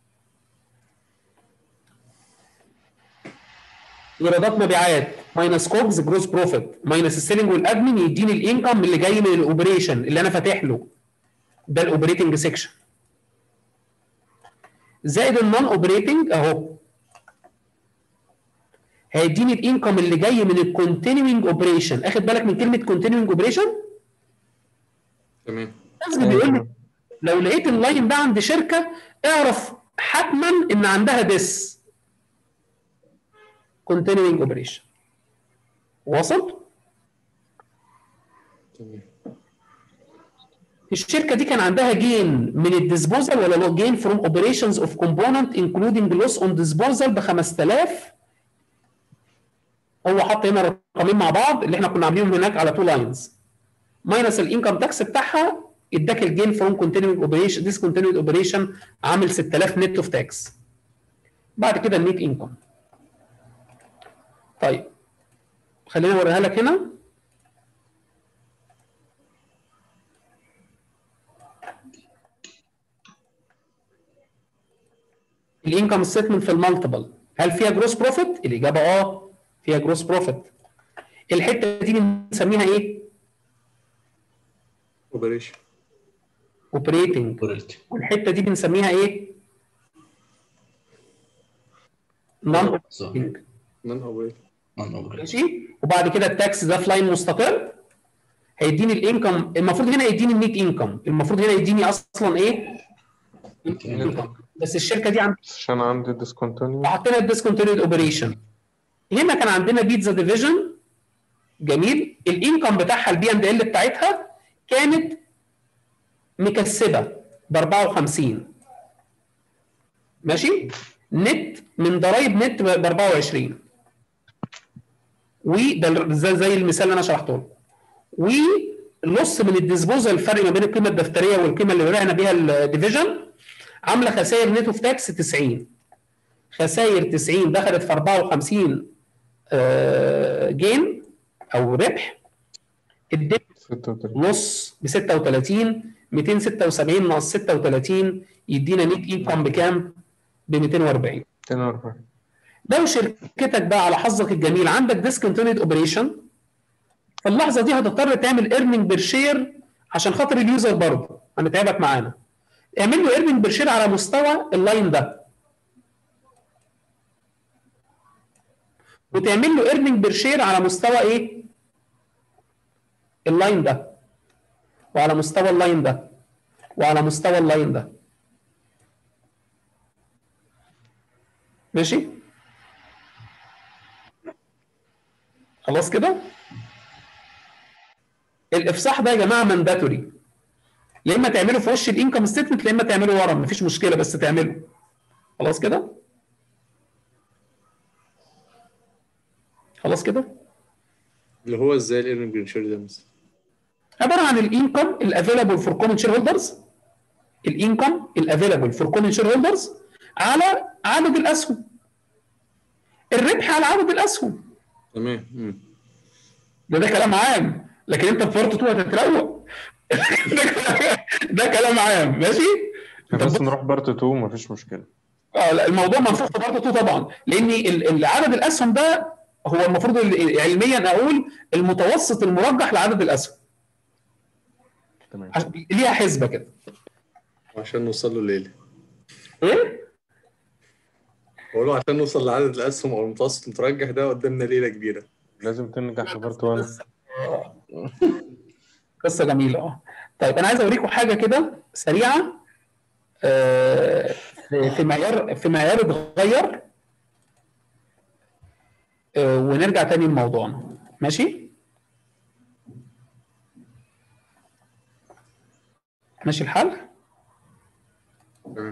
ايرادات مبيعات ماينس كوبز جروس بروفيت ماينس السيلينج والادمن يديني الانكم اللي جاي من الاوبريشن اللي انا فاتح له ده الاوبريتنج سيكشن زائد النون اوبريتنج اهو هيديني الانكم اللي جاي من الكونتينيوينج اوبريشن اخد بالك من كلمه كونتينيوينج اوبريشن تمام الحاسب بيقول لي لو لقيت اللاين ده عند شركه اعرف حتما ان عندها ديس كونتينيوينج اوبريشن وصل تمام الشركه دي كان عندها جين من الديسبوزال ولا جين فروم اوبريشنز اوف كومبوننت انكلودنج لوس اون ديسبوزال ب 5000 هو حط هنا رقمين مع بعض اللي احنا كنا عاملينهم هناك على تو لاينز ماينس الانكم تاكس بتاعها اداك الجين فروم كونتينيوينج اوبريشن ديس كونتينيوينج اوبريشن عامل 6000 نت اوف تاكس بعد كده النت انكم طيب خليني اوريها لك هنا الانكم ستمنت في المالتيبل هل فيها جروس بروفيت؟ الاجابه اه فيها جروس بروفيت الحته دي بنسميها ايه؟ اوبريشن اوبريتنج قلت والحته دي بنسميها ايه؟ نون اوبريتنج نون اوبريشن نون اوبريت ماشي وبعد كده التاكس ده في لاين مستقل هيديني الانكم المفروض هنا يديني النيت انكم المفروض هنا يديني اصلا ايه؟ income. بس الشركه دي عند عشان عندي ديسكونتينيو وحطينا الديسكونتينيود اوبريشن هنا كان عندنا بيتزا ديفيجن جميل الانكم بتاعها البي اند ال بتاعتها كانت مكسبه ب 54 ماشي نت من ضرايب نت ب 24 وده زي, زي المثال اللي انا شرحته لك ونص من الديسبوزال الفرق ما بين القيمه الدفتريه والقيمه اللي بعنا بيها الديفيجن عامله خسائر نت اوف تاكس 90 خسائر 90 دخلت في 54 آه، جين او ربح اديت 36 نص ب 36 276 ناقص 36 يدينا نت انكم بكام؟ ب 240 42 لو شركتك بقى على حظك الجميل عندك ديسكونتينيود اوبريشن في اللحظه دي هتضطر تعمل ايرنينج بير شير عشان خاطر اليوزر برضه هنتعبك معانا اعمل له ايرنينج بير شير على مستوى اللاين ده وتعمل له ايرنينج بير شير على مستوى ايه؟ اللاين ده وعلى مستوى اللاين ده وعلى مستوى اللاين ده ماشي؟ خلاص كده؟ الافصاح ده يا جماعه مانداتوري يا اما تعمله في وش الانكم ستيتمنت يا اما تعمله ورا مفيش مشكله بس تعمله خلاص كده؟ خلاص كده؟ اللي هو ازاي الايرنج بنشير ده مثلا عباره عن الانكم الافيلابل فور كومن شير هولدرز الانكم الافيلابل فور كومن شير هولدرز على عدد الاسهم الربح على عدد الاسهم تمام مم. ده ده كلام عام لكن انت في بارت 2 هتتروق ده كلام- ده كلام عام ماشي بس نروح بارت 2 مفيش مشكلة اه لا الموضوع منفوخ في بارت 2 طبعا لان ال- ال- عدد الاسهم ده هو المفروض ال- علميا اقول المتوسط المرجح لعدد الاسهم تمام عش- ليها حسبه كده عشان نوصل له الليله ايه بقول عشان نوصل لعدد الاسهم او المتوسط المترجح ده قدامنا ليله كبيره لازم تنجح في بارت 1 قصه جميله اه طيب انا عايز اوريكم حاجه كده سريعه آه، في في معيار في معيار اتغير آه، ونرجع تاني لموضوعنا ماشي ماشي الحال تمام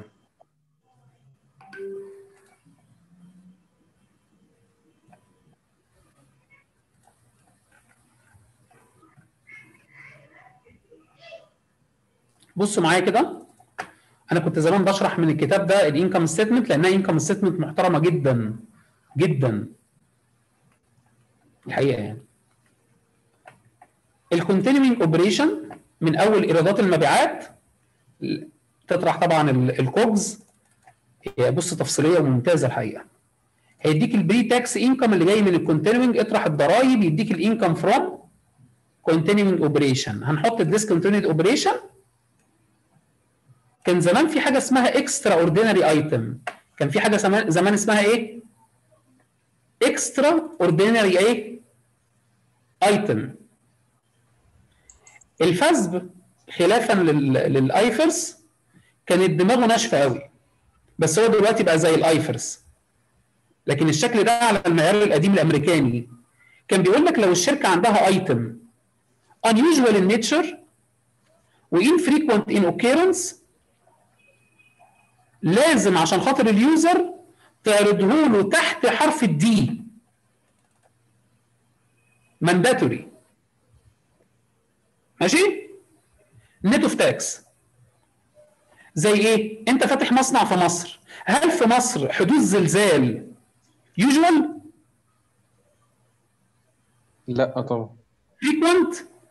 بصوا معايا كده انا كنت زمان بشرح من الكتاب ده الانكم ستيتمنت لانها انكم ستيتمنت محترمه جدا جدا الحقيقه يعني الكونتينيوينج اوبريشن من اول ايرادات المبيعات تطرح طبعا ال- الكوبز هي بص تفصيليه وممتازه الحقيقه هيديك البري تاكس انكم اللي جاي من الكونتينيوينج اطرح الضرايب يديك الانكم فروم كونتينيوينج اوبريشن هنحط الديسكونتينيود اوبريشن كان زمان في حاجه اسمها اكسترا اوردينري ايتم كان في حاجه زمان زمان اسمها ايه اكسترا اوردينري ايه ايتم الفزب خلافا لل- للايفرس كانت دماغه ناشفه قوي بس هو دلوقتي بقى زي الايفرس لكن الشكل ده على المعيار القديم الامريكاني كان بيقول لك لو الشركه عندها ايتم unusual in nature و infrequent in occurrence لازم عشان خاطر اليوزر تعرضه له تحت حرف الدي مانداتوري ماشي نت اوف تاكس زي ايه انت فاتح مصنع في مصر هل في مصر حدوث زلزال يوجوال لا طبعا فريكوينت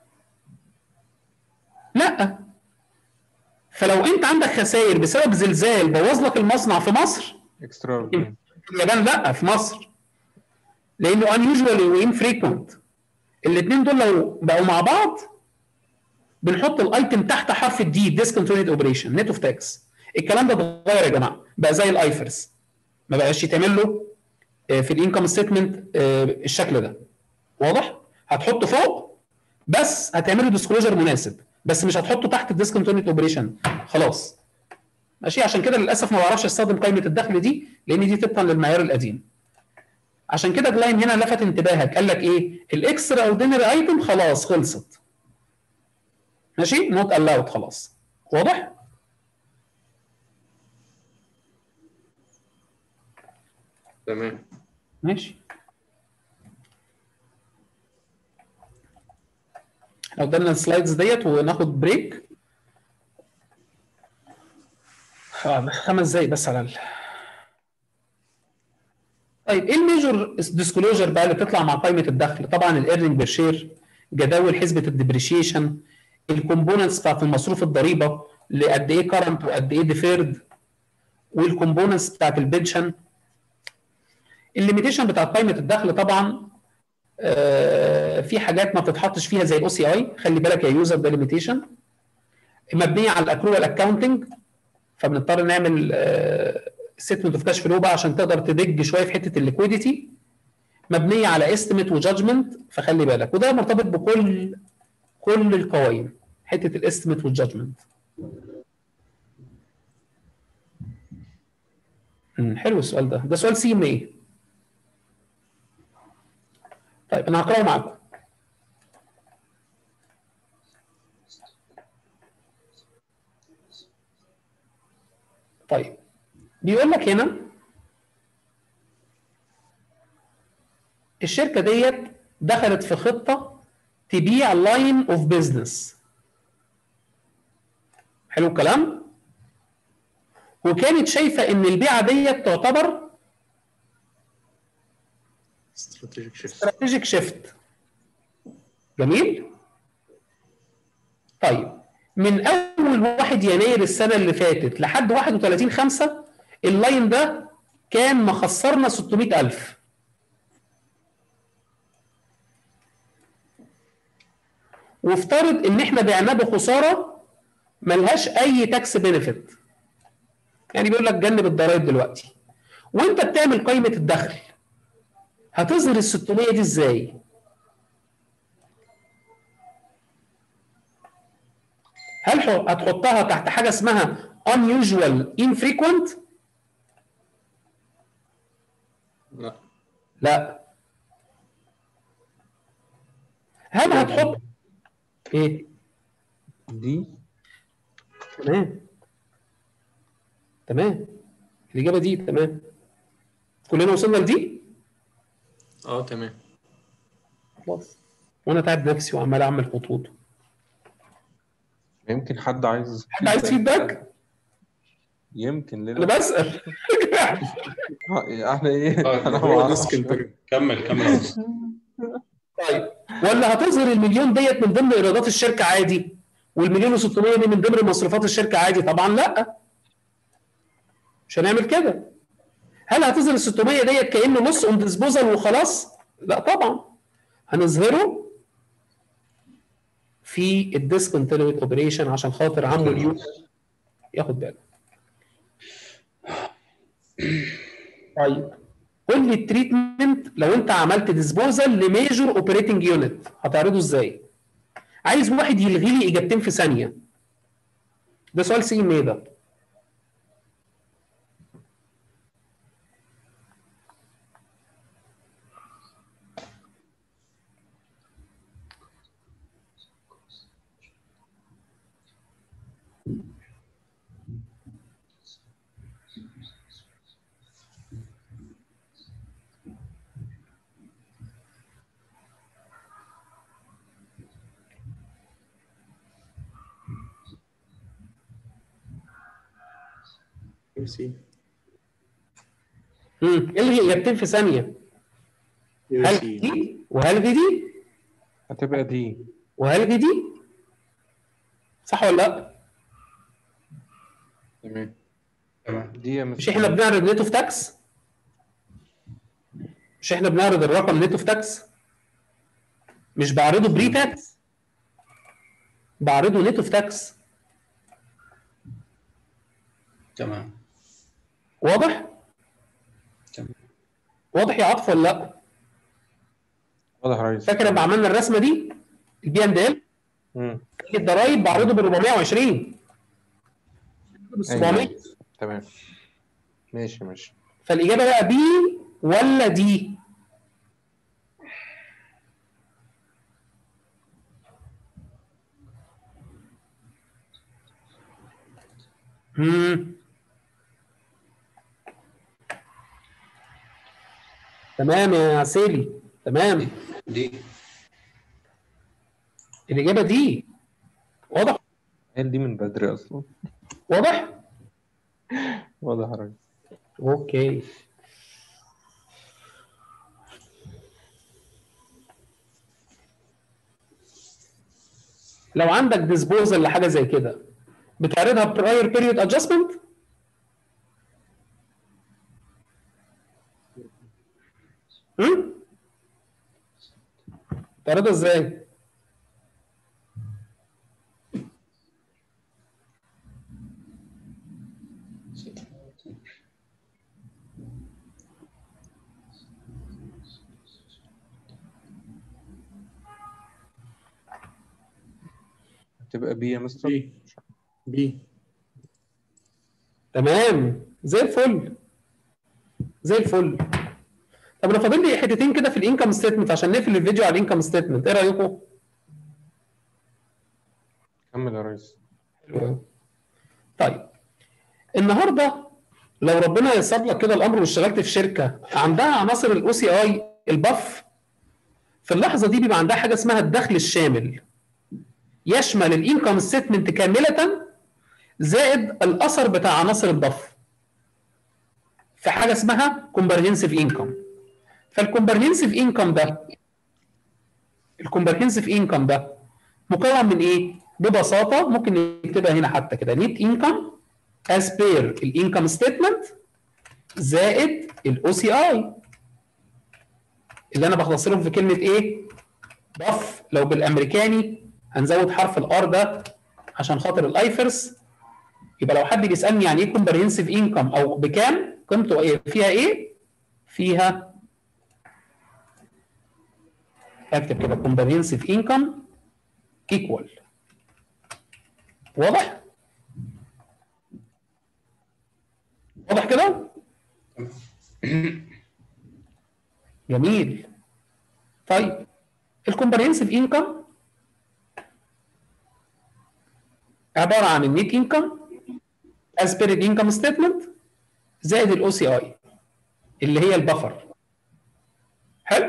لا فلو انت عندك خسائر بسبب زلزال بوظ لك المصنع في مصر اكسترا في اليابان لا في مصر لانه unusual وانفريكوينت الاثنين دول لو بقوا مع بعض بنحط الايتم تحت حرف الدي ديسكونتينيود اوبريشن نت اوف تاكس الكلام ده اتغير يا جماعه بقى زي الايفرس ما بقاش يتعمل له آه، في الانكم ستيتمنت الشكل ده واضح هتحطه فوق بس هتعمله ديسكلوجر مناسب بس مش هتحطه تحت الديسكونتينيود اوبريشن خلاص ماشي عشان كده للاسف ما بعرفش استخدم قائمه الدخل دي لان دي طبقا للمعيار القديم عشان كده جلاين هنا لفت انتباهك قال لك ايه الاكسترا اوردينري ايتم خلاص خلصت ماشي نوت الاود خلاص واضح تمام ماشي احنا قدامنا السلايدز ديت وناخد بريك آه، خمس دقايق بس على الاقل طيب ايه الميجور ديسكلوجر بقى اللي بتطلع مع قائمه الدخل طبعا الايرنينج بير شير جداول حسبه الديبريشيشن الكومبوننتس بتاعت المصروف الضريبه لقد ايه كرنت وقد ايه ديفيرد والكومبوننتس بتاعت البنشن الليميتيشن بتاع قائمه الدخل طبعا آه، في حاجات ما بتتحطش فيها زي الاو سي اي خلي بالك يا يوزر ده ليميتيشن مبنيه على الاكروال اكاونتنج فبنضطر نعمل ستمنت اوف كاش فلو بقى عشان تقدر تدج شويه في حته الليكويديتي مبنيه على استيميت وجادجمنت فخلي بالك وده مرتبط بكل كل القوائم حته الاستيميت والجادجمنت حلو السؤال ده ده سؤال سي ام ايه طيب انا هقراه معاكم طيب بيقول لك هنا الشركه ديت دخلت في خطه تبيع لاين اوف بزنس حلو الكلام وكانت شايفه ان البيعه ديت تعتبر استراتيجيك شيفت استراتيجيك شيفت جميل طيب من اول 1 يناير السنه اللي فاتت لحد 31 5 اللاين ده كان مخسرنا 600000 وافترض ان احنا بعناه بخساره ملهاش اي تاكس بينيفيت يعني بيقول لك جنب الضرايب دلوقتي وانت بتعمل قائمه الدخل هتظهر ال 600 دي ازاي؟ هل ح- هتحطها تحت حاجه اسمها unusual infrequent؟ لا لا هل هتحط ايه؟ دي تمام تمام الاجابه دي تمام كلنا وصلنا لدي؟ اه تمام خلاص وانا تعب نفسي وعمال اعمل خطوط يمكن حد عايز حد عايز فيدباك؟ يمكن انا ليه بسال اه، احنا ايه اه انا ما هو اعرفش ديسك انترنت كمل كمل يا أستاذ. طيب ولا هتظهر المليون ديت من ضمن ايرادات الشركه عادي والمليون و600 دي من ضمن مصروفات الشركه عادي طبعا لا مش هنعمل كده هل هتظهر ال 600 ديت كانه نص اون ديسبوزال وخلاص لا طبعا هنظهره في الديسكونتينويت اوبريشن عشان خاطر عمو اليوم ياخد باله طيب قول لي التريتمنت لو انت عملت ديسبوزال لميجور اوبريتنج يونت هتعرضه ازاي عايز واحد يلغي لي اجابتين في ثانيه ده سؤال سي ام ايه ده ام سي امم الغي اجابتين في ثانيه ام هلغي سي دي وهلغي دي هتبقى دي وهلغي دي صح ولا لا؟ تمام تمام دي يا مش مستر احنا بنعرض نت اوف تاكس؟ مش احنا بنعرض الرقم نت اوف تاكس؟ مش بعرضه بري تاكس بعرضه نت اوف تاكس تمام واضح؟ تمام واضح يا عاطف ولا لا؟ واضح يا ريس فاكر لما عملنا الرسمه دي البي اند ال مم. الضرايب بعرضه ب 420 ب 700 أيوة. تمام ماشي ماشي فالاجابه بقى بي ولا دي؟ امم تمام يا سيلي تمام دي الاجابه دي واضح قال دي من بدري اصلا واضح واضح يا ريس اوكي لو عندك ديسبوزل لحاجه زي كده بتعرضها براير بيريود ادجستمنت هم تعرضها ازاي هتبقى بي يا مستر بي بي تمام زي الفل زي الفل طب انا فاضل لي حتتين كده في الانكم ستيتمنت عشان نقفل الفيديو على الانكم ستيتمنت ايه رايكم؟ كمل يا ريس حلو أوي. طيب النهارده لو ربنا ييسر لك كده الامر واشتغلت في شركه عندها عناصر الاو سي اي البف في اللحظه دي بيبقى عندها حاجه اسمها الدخل الشامل يشمل الانكم ستيتمنت كامله زائد الاثر بتاع عناصر البف في حاجه اسمها كومبرهنسيف انكم فالكومبرهنسيف انكم ده الكومبرهنسيف انكم ده مكون من ايه؟ ببساطه ممكن نكتبها هنا حتى كده نت انكم as per الانكم ستيتمنت زائد الاو سي اي اللي انا بختصرهم في كلمه ايه؟ بف لو بالامريكاني هنزود حرف الار ده عشان خاطر الايفرس يبقى لو حد بيسالني يعني ايه كومبرهنسيف انكم او بكام قيمته ايه فيها ايه؟ فيها اكتب كده كومبرهنسيف انكم ايكوال واضح؟ واضح كده؟ جميل طيب الكومبرهنسيف انكم عباره عن النيت انكم as per الانكم ستيتمنت زائد الاو سي اي اللي هي البفر حلو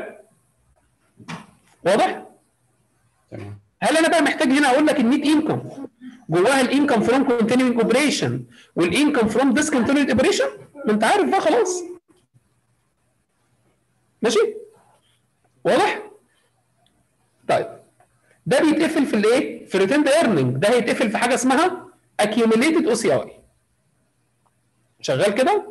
واضح تمام هل انا بقى محتاج هنا اقول لك النيت انكم جواها الانكم فروم كونتينيوينج اوبريشن والانكم فروم ديسكونتينيوينج اوبريشن ما انت عارف بقى خلاص ماشي واضح طيب ده بيتقفل في الايه في ريتند ايرنينج ده هيتقفل في حاجه اسمها accumulated او سي اي شغال كده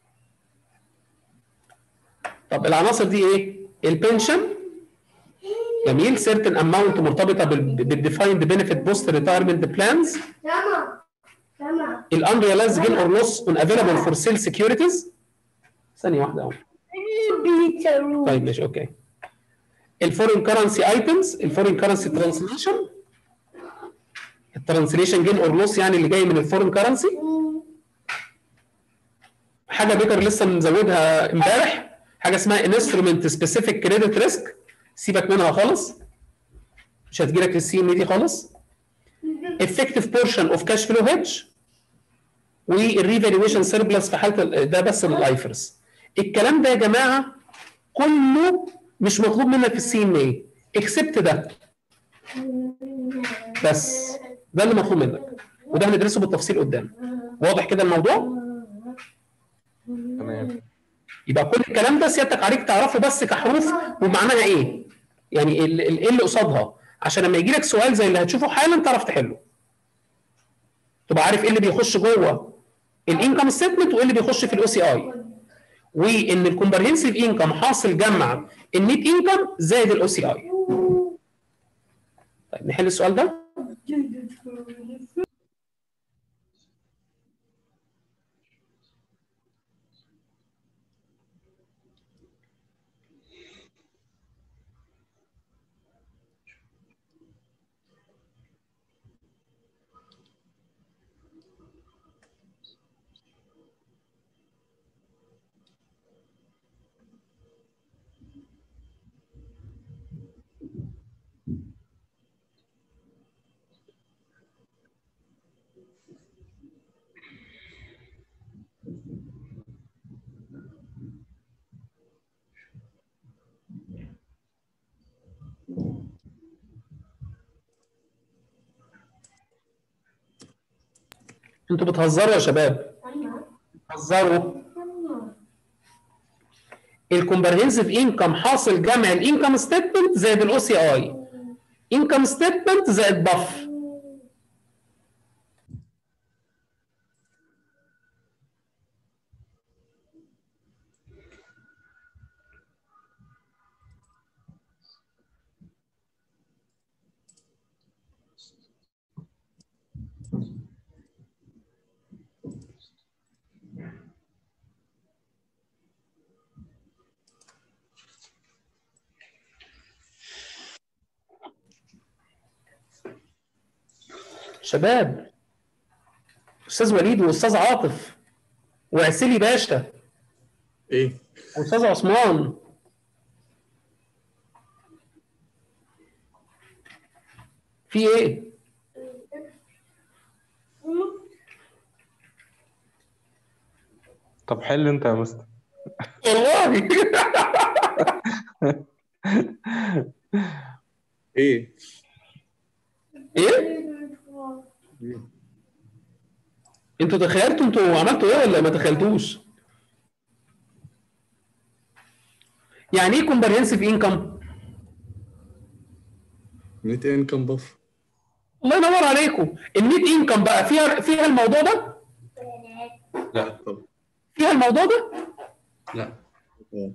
طب العناصر دي ايه البنشن جميل certain amount مرتبطه بالديفايند بنفيت بوست ريتايرمنت بلانز الانريلايز جين اور لوس اون افيلابل فور سيل سكيورتيز ثانيه واحده اهو طيب ماشي اوكي الفورين كرنسي ايتمز الفورين كرنسي ترانسليشن الترانسليشن جين اور لوس يعني اللي جاي من الفورين كرنسي حاجه بيكر لسه مزودها امبارح حاجه اسمها انسترومنت سبيسيفيك كريدت ريسك سيبك منها خالص مش هتجيلك السي ام دي خالص effective portion of cash flow hedge والريفالويشن سيربلس في حاله ال- ده بس للايفرس الكلام ده يا جماعه كله مش مطلوب منك في السي ام اي اكسبت ده بس ده اللي مطلوب منك وده هندرسه بالتفصيل قدام واضح كده الموضوع تمام يبقى كل الكلام ده سيادتك عليك تعرفه بس كحروف ومعناها ايه يعني ال- ال- ايه اللي قصادها عشان لما يجي لك سؤال زي اللي هتشوفه حالا تعرف تحله تبقى عارف ايه اللي بيخش جوه الانكم ستمنت وايه اللي بيخش في الاو سي اي وان الكومبرهنسيف انكم حاصل جمع النيت انكم زائد الاو سي اي طيب نحل السؤال ده انتوا بتهزروا يا شباب بتهزروا الكومبرهنسيف انكم حاصل جمع الانكم ستيتمنت زائد الاو سي اي انكم ستيتمنت زائد بف شباب استاذ وليد واستاذ عاطف وعسيلي باشا ايه واستاذ عثمان في ايه؟ طب حل انت يا مستر والله ايه ايه؟ انتوا تخيلتوا انتوا عملتوا ايه ولا ما تخيلتوش؟ يعني ايه كومبرهنسيف انكم؟ نت انكم بف الله ينور عليكم النيت انكم بقى فيها فيها الموضوع ده؟ لا طب فيها الموضوع ده؟ لا آه.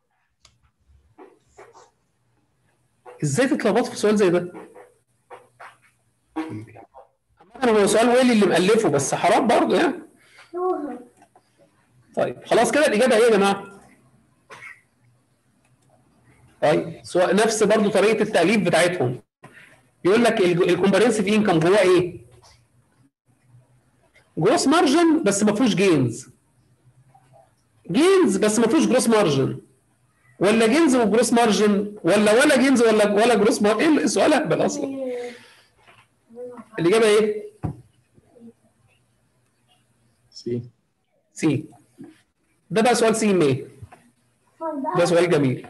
ازاي تتلخبط في سؤال زي ده؟ انا هو سؤال ويلي اللي مألفه بس حرام برضه يعني طيب خلاص كده الإجابة إيه يا جماعة؟ طيب سواء نفس برضه طريقة التأليف بتاعتهم يقول لك الكومبرهنسيف انكم جواه ايه؟ جروس مارجن بس ما فيهوش جينز جينز بس ما فيهوش جروس مارجن ولا جينز وجروس مارجن ولا ولا جينز ولا ولا جروس مارجن ايه السؤال اهبل اصلا الاجابه ايه؟ سي سي ده بقى سؤال سي ام ايه؟ ده سؤال جميل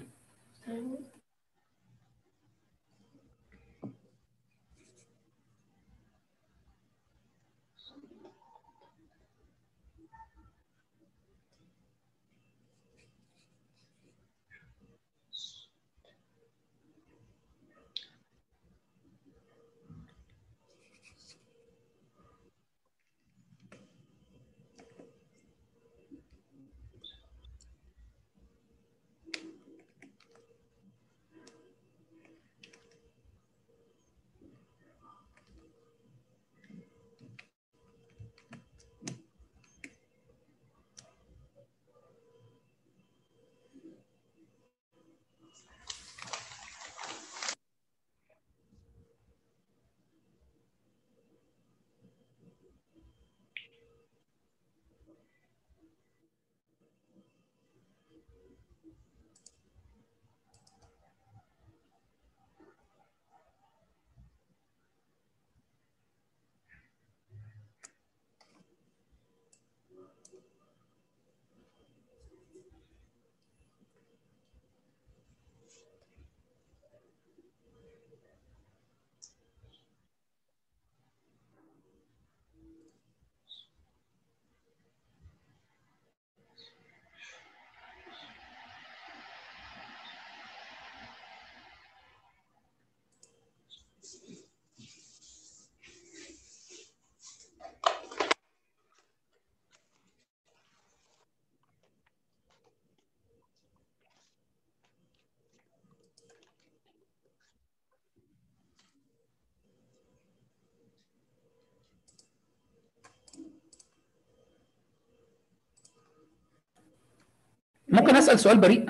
اسال سؤال بريء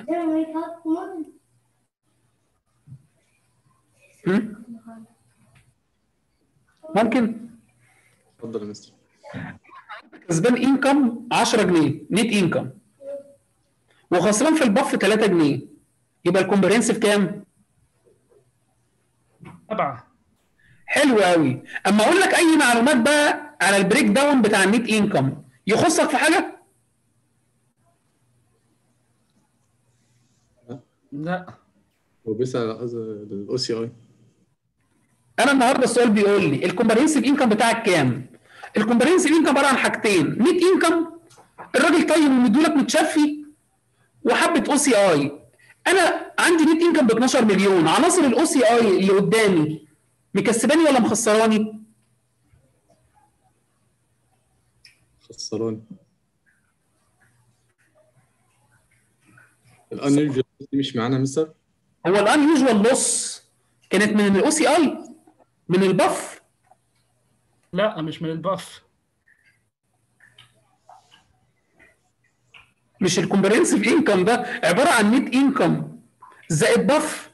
هم؟ ممكن اتفضل يا مستر كسبان انكم 10 جنيه نت انكم وخسران في البف 3 جنيه يبقى الكومبرينسيف كام؟ سبعة حلو قوي اما اقول لك اي معلومات بقى على البريك داون بتاع النت انكم يخصك في حاجه؟ لا هو بيسأل على الاو سي اي انا النهارده السؤال بيقول لي الكومبرينسيف انكم بتاعك كام؟ الكومبرينسيف انكم عباره عن حاجتين نت انكم الراجل طيب ومديولك متشفي وحبه او سي اي انا عندي نت انكم ب 12 مليون عناصر الاو سي اي اللي قدامي مكسباني ولا مخسراني؟ خسراني الانيرجي دي مش معانا يا مستر هو الان يوجوال لوس كانت من الاو سي اي من البف لا مش من الباف مش الكومبرينسيف انكم ده عباره عن نت انكم زائد بف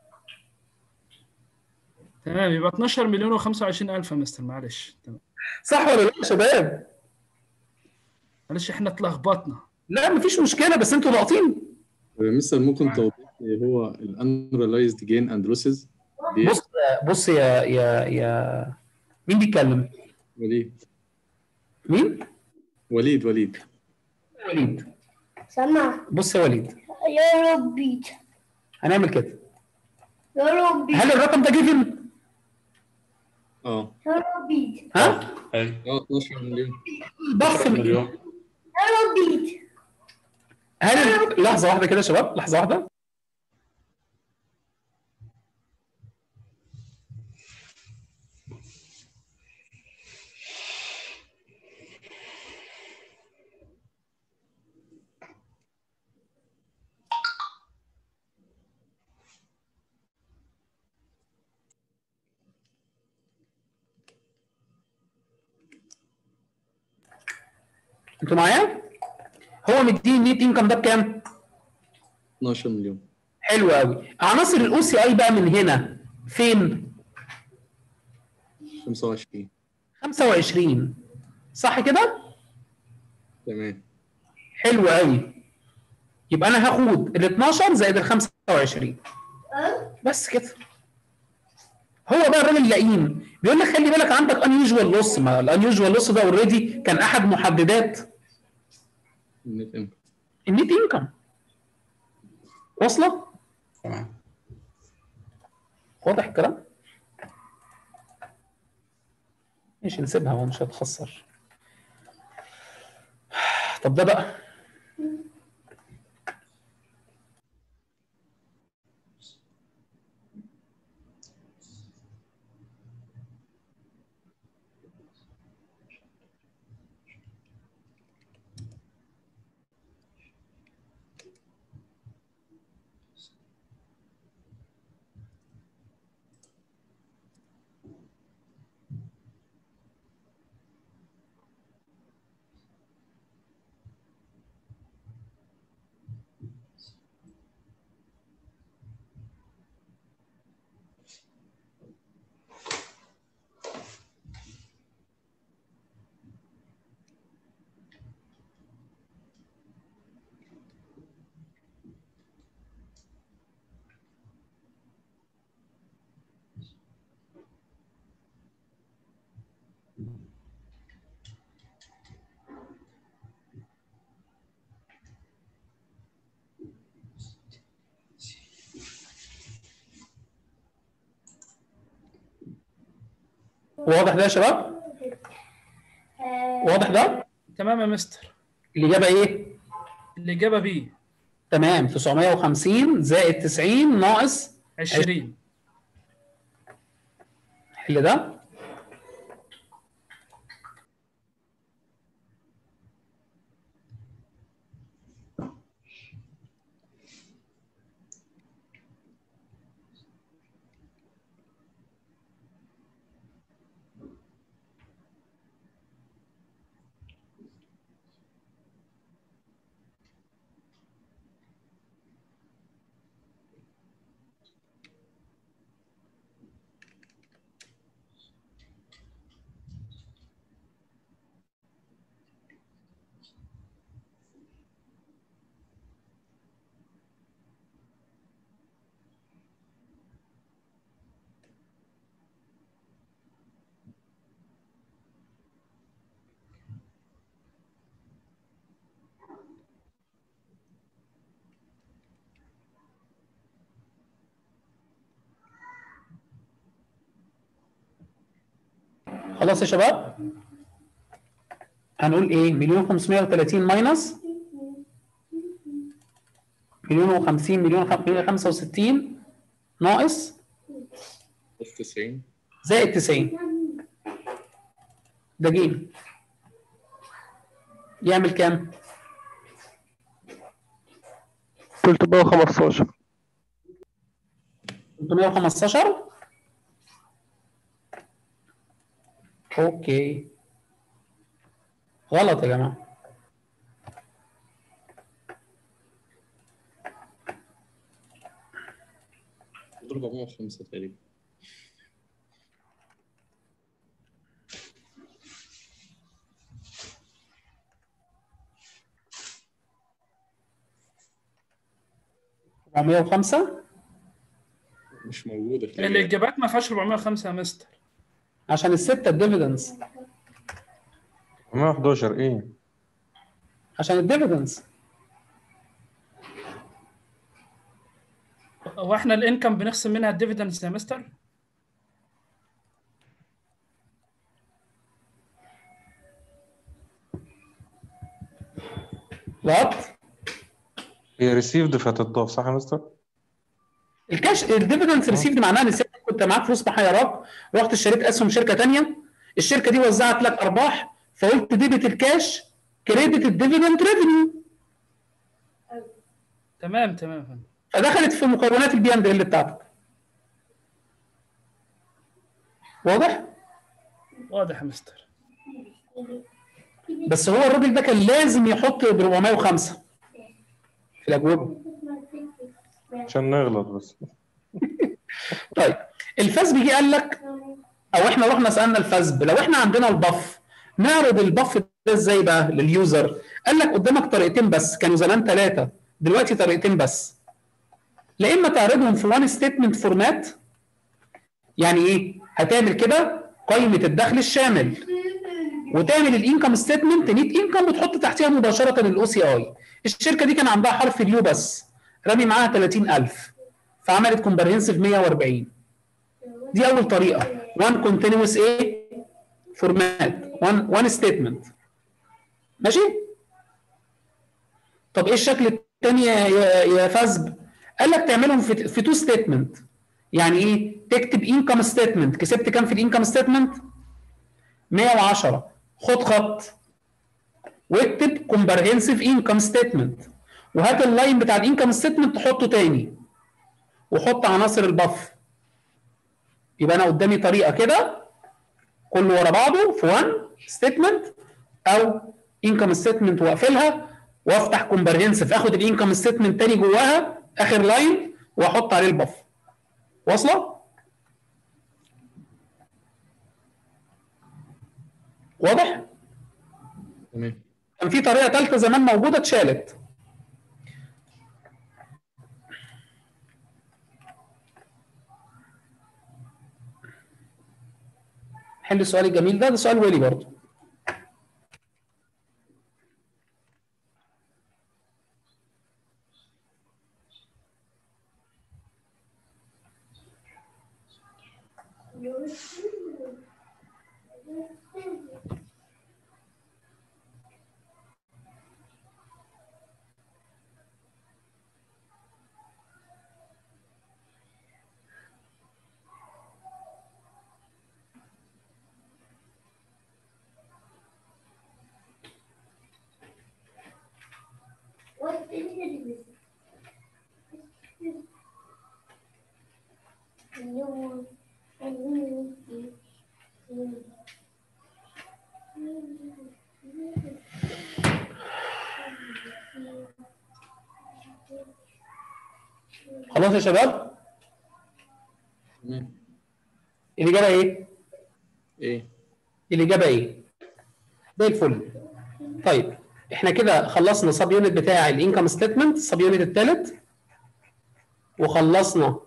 تمام يبقى 12 مليون و25 الف يا مستر معلش تمام صح ولا لا يا شباب؟ معلش احنا اتلخبطنا لا مفيش مشكله بس انتوا لاقطين يا مستر ممكن توضيح لي هو الانرلايزد جين اند لوسز بص بص يا يا يا مين بيتكلم؟ وليد مين؟ وليد وليد وليد سمع بص يا وليد يا ربي هنعمل كده يا ربي هل الرقم ده جيفن؟ اه يا ربي ها؟ ايوه اه 12 مليون البف مليون يا ربي هل ال- لحظه واحده كده يا شباب لحظه واحده انتوا معايا؟ هو مديني النت انكم ده بكام؟ 12 مليون حلو قوي عناصر الاو سي اي بقى من هنا فين 25 25 صح كده تمام حلو قوي يبقى انا هاخد ال 12 زائد ال 25 بس كده هو بقى الراجل اللئيم بيقول لك خلي بالك عندك انيوجوال لوس ما الانيوجوال لوس ده اوريدي كان احد محددات النت انكم النت انكم واصله تمام واضح الكلام ماشي نسيبها ومش هتخسر طب ده بقى واضح ده يا شباب واضح ده تمام يا مستر الاجابه ايه الإجابة بي تمام 950 زائد 90 ناقص 20 حل ده خلاص يا شباب هنقول ايه مليون 530 ماينس مليون و50 مليون 65 ناقص بس 90 زائد 90 ده جيم يعمل كام 315 315 اوكي غلط يا جماعه دول 405 تقريبا ربعمية وخمسة مش موجودة في الإجابة. الاجابات ما فيهاش 405 يا مستر عشان الستة الديفيدنس 111 ايه عشان الديفيدنس هو احنا الانكم بنخصم منها الديفيدنس يا مستر وات هي ريسيفد فهتضاف صح يا مستر؟ الكاش الديفيدنس ريسيفد معناها ان الست كنت معاك فلوس محيراك رحت اشتريت اسهم شركه تانية الشركه دي وزعت لك ارباح فقلت ديبت الكاش كريدت الديفيدند ريفينيو تمام تمام فندم. فدخلت في مكونات البي اند ال بتاعتك واضح؟ واضح يا مستر بس هو الراجل ده كان لازم يحط ب 405 في الاجوبه عشان نغلط بس طيب الفاسب جه قال لك او احنا رحنا سالنا الفاسب لو احنا عندنا البف نعرض البف ده ازاي بقى لليوزر قال لك قدامك طريقتين بس كانوا زمان ثلاثه دلوقتي طريقتين بس لا اما تعرضهم في وان ستيتمنت فورمات يعني ايه هتعمل كده قائمه الدخل الشامل وتعمل الانكم ستيتمنت نيت انكم وتحط تحتها مباشره الاو سي اي الشركه دي كان عندها حرف اليو بس رامي معاها 30000 فعملت كومبرهنسيف 140 دي اول طريقه وان كونتينوس ايه فورمات وان وان ستيتمنت ماشي طب ايه الشكل الثاني يا يا يا فزب قال لك تعملهم في في تو ستيتمنت يعني ايه تكتب انكم ستيتمنت كسبت كام في الانكم ستيتمنت 110 خد خط واكتب كومبرهنسيف انكم ستيتمنت وهات اللاين بتاع الانكم ستيتمنت تحطه تاني وحط عناصر البف يبقى انا قدامي طريقه كده كله ورا بعضه في وان ستيتمنت او انكم ستيتمنت واقفلها وافتح كومبرهنسيف اخد الانكم ستيتمنت تاني جواها اخر لاين واحط عليه البف واصله؟ واضح؟ تمام كان في طريقه ثالثه زمان موجوده اتشالت حل السؤال الجميل ده ده سؤال ويلي برضه What is it? You and you. خلاص يا شباب تمام الاجابه ايه؟ ايه الاجابه ايه؟ زي الفل طيب احنا كده خلصنا السب يونت بتاع الانكم ستيتمنت السب يونت الثالث وخلصنا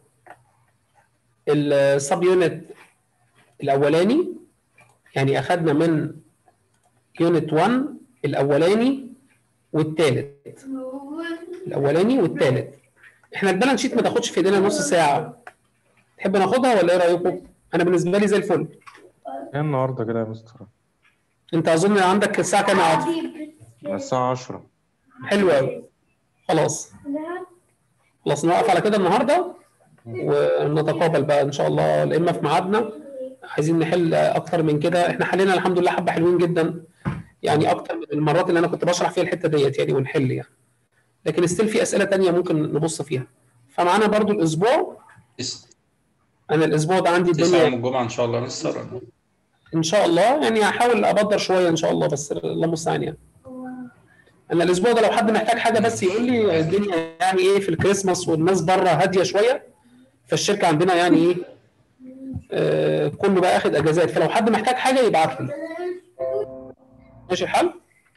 السب يونت الاولاني يعني اخذنا من يونت 1 الاولاني والثالث الاولاني والثالث احنا البالانس شيت ما تاخدش في ايدينا نص ساعه تحب ناخدها ولا ايه رايكم؟ انا بالنسبه لي زي الفل ايه النهارده كده يا مستر انت اظن عندك الساعه كام يا عاطف الساعة 10 حلو قوي خلاص خلاص نوقف على كده النهارده ونتقابل بقى ان شاء الله يا اما في ميعادنا عايزين نحل اكتر من كده احنا حلينا الحمد لله حبه حلوين جدا يعني اكتر من المرات اللي انا كنت بشرح فيها الحته ديت يعني ونحل يعني لكن ستيل في اسئله تانية ممكن نبص فيها فمعانا برضو الاسبوع تس- انا الاسبوع ده عندي تسعة يوم الدنيا الجمعة إن شاء الله مستر ان شاء الله يعني هحاول ابدر شويه ان شاء الله بس الله المستعان يعني انا الاسبوع ده لو حد محتاج حاجه بس يقول لي الدنيا يعني ايه في الكريسماس والناس بره هاديه شويه فالشركه عندنا يعني ايه آه كله بقى اخد اجازات فلو حد محتاج حاجه يبعت لي ماشي الحال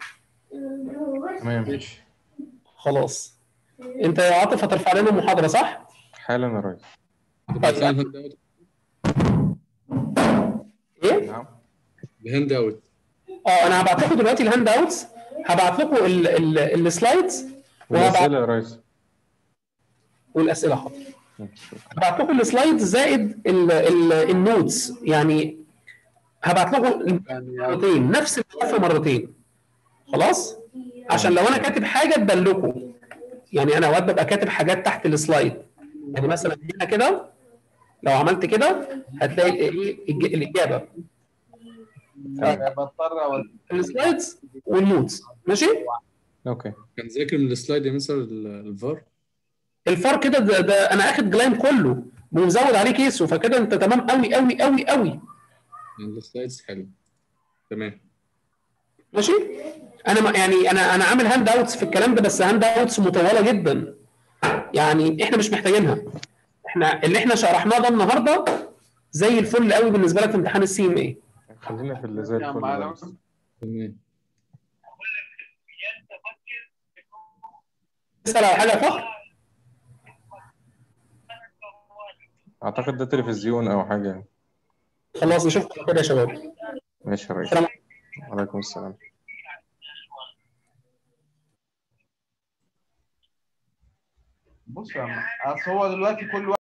تمام خلاص انت يا عاطف هترفع لنا محاضره صح حالا يا ريس تبعت لنا الهاند اوت ايه نعم الهاند اوت اه انا هبعت لكم دلوقتي الهاند اوتس هبعت لكم ال- ال- السلايدز وهبعت والأسئلة يا ريس والاسئله حاضر هبعت لكم السلايدز زائد ال ال النوتس يعني هبعت لكم مرتين نفس الملف مرتين خلاص عشان لو انا كاتب حاجه تدلكم يعني انا اوقات ببقى كاتب حاجات تحت السلايد يعني مثلا هنا كده لو عملت كده هتلاقي ايه الج- الاجابه بضطر أود... السلايدز والنوتس ماشي اوكي كان ذاكر من السلايد يا مستر ال- الفار الفار كده ده, ده انا اخد جلايم كله ومزود عليه كيسه فكده انت تمام قوي قوي قوي قوي يعني السلايدز حلو تمام ماشي انا ما يعني انا انا عامل هاند اوتس في الكلام ده بس هاند اوتس مطوله جدا يعني احنا مش محتاجينها احنا اللي احنا شرحناه ده النهارده زي الفل قوي بالنسبه لك في امتحان السي ام اي خلينا في اللي زي الفل معانا يا ريس. تمام تسال على حاجه يا فخر اعتقد ده تلفزيون او حاجة يعني خلاص نشوفكم كده يا شباب ماشي يا ريس السلام وعليكم السلام بص يا عم اصل هو دلوقتي كل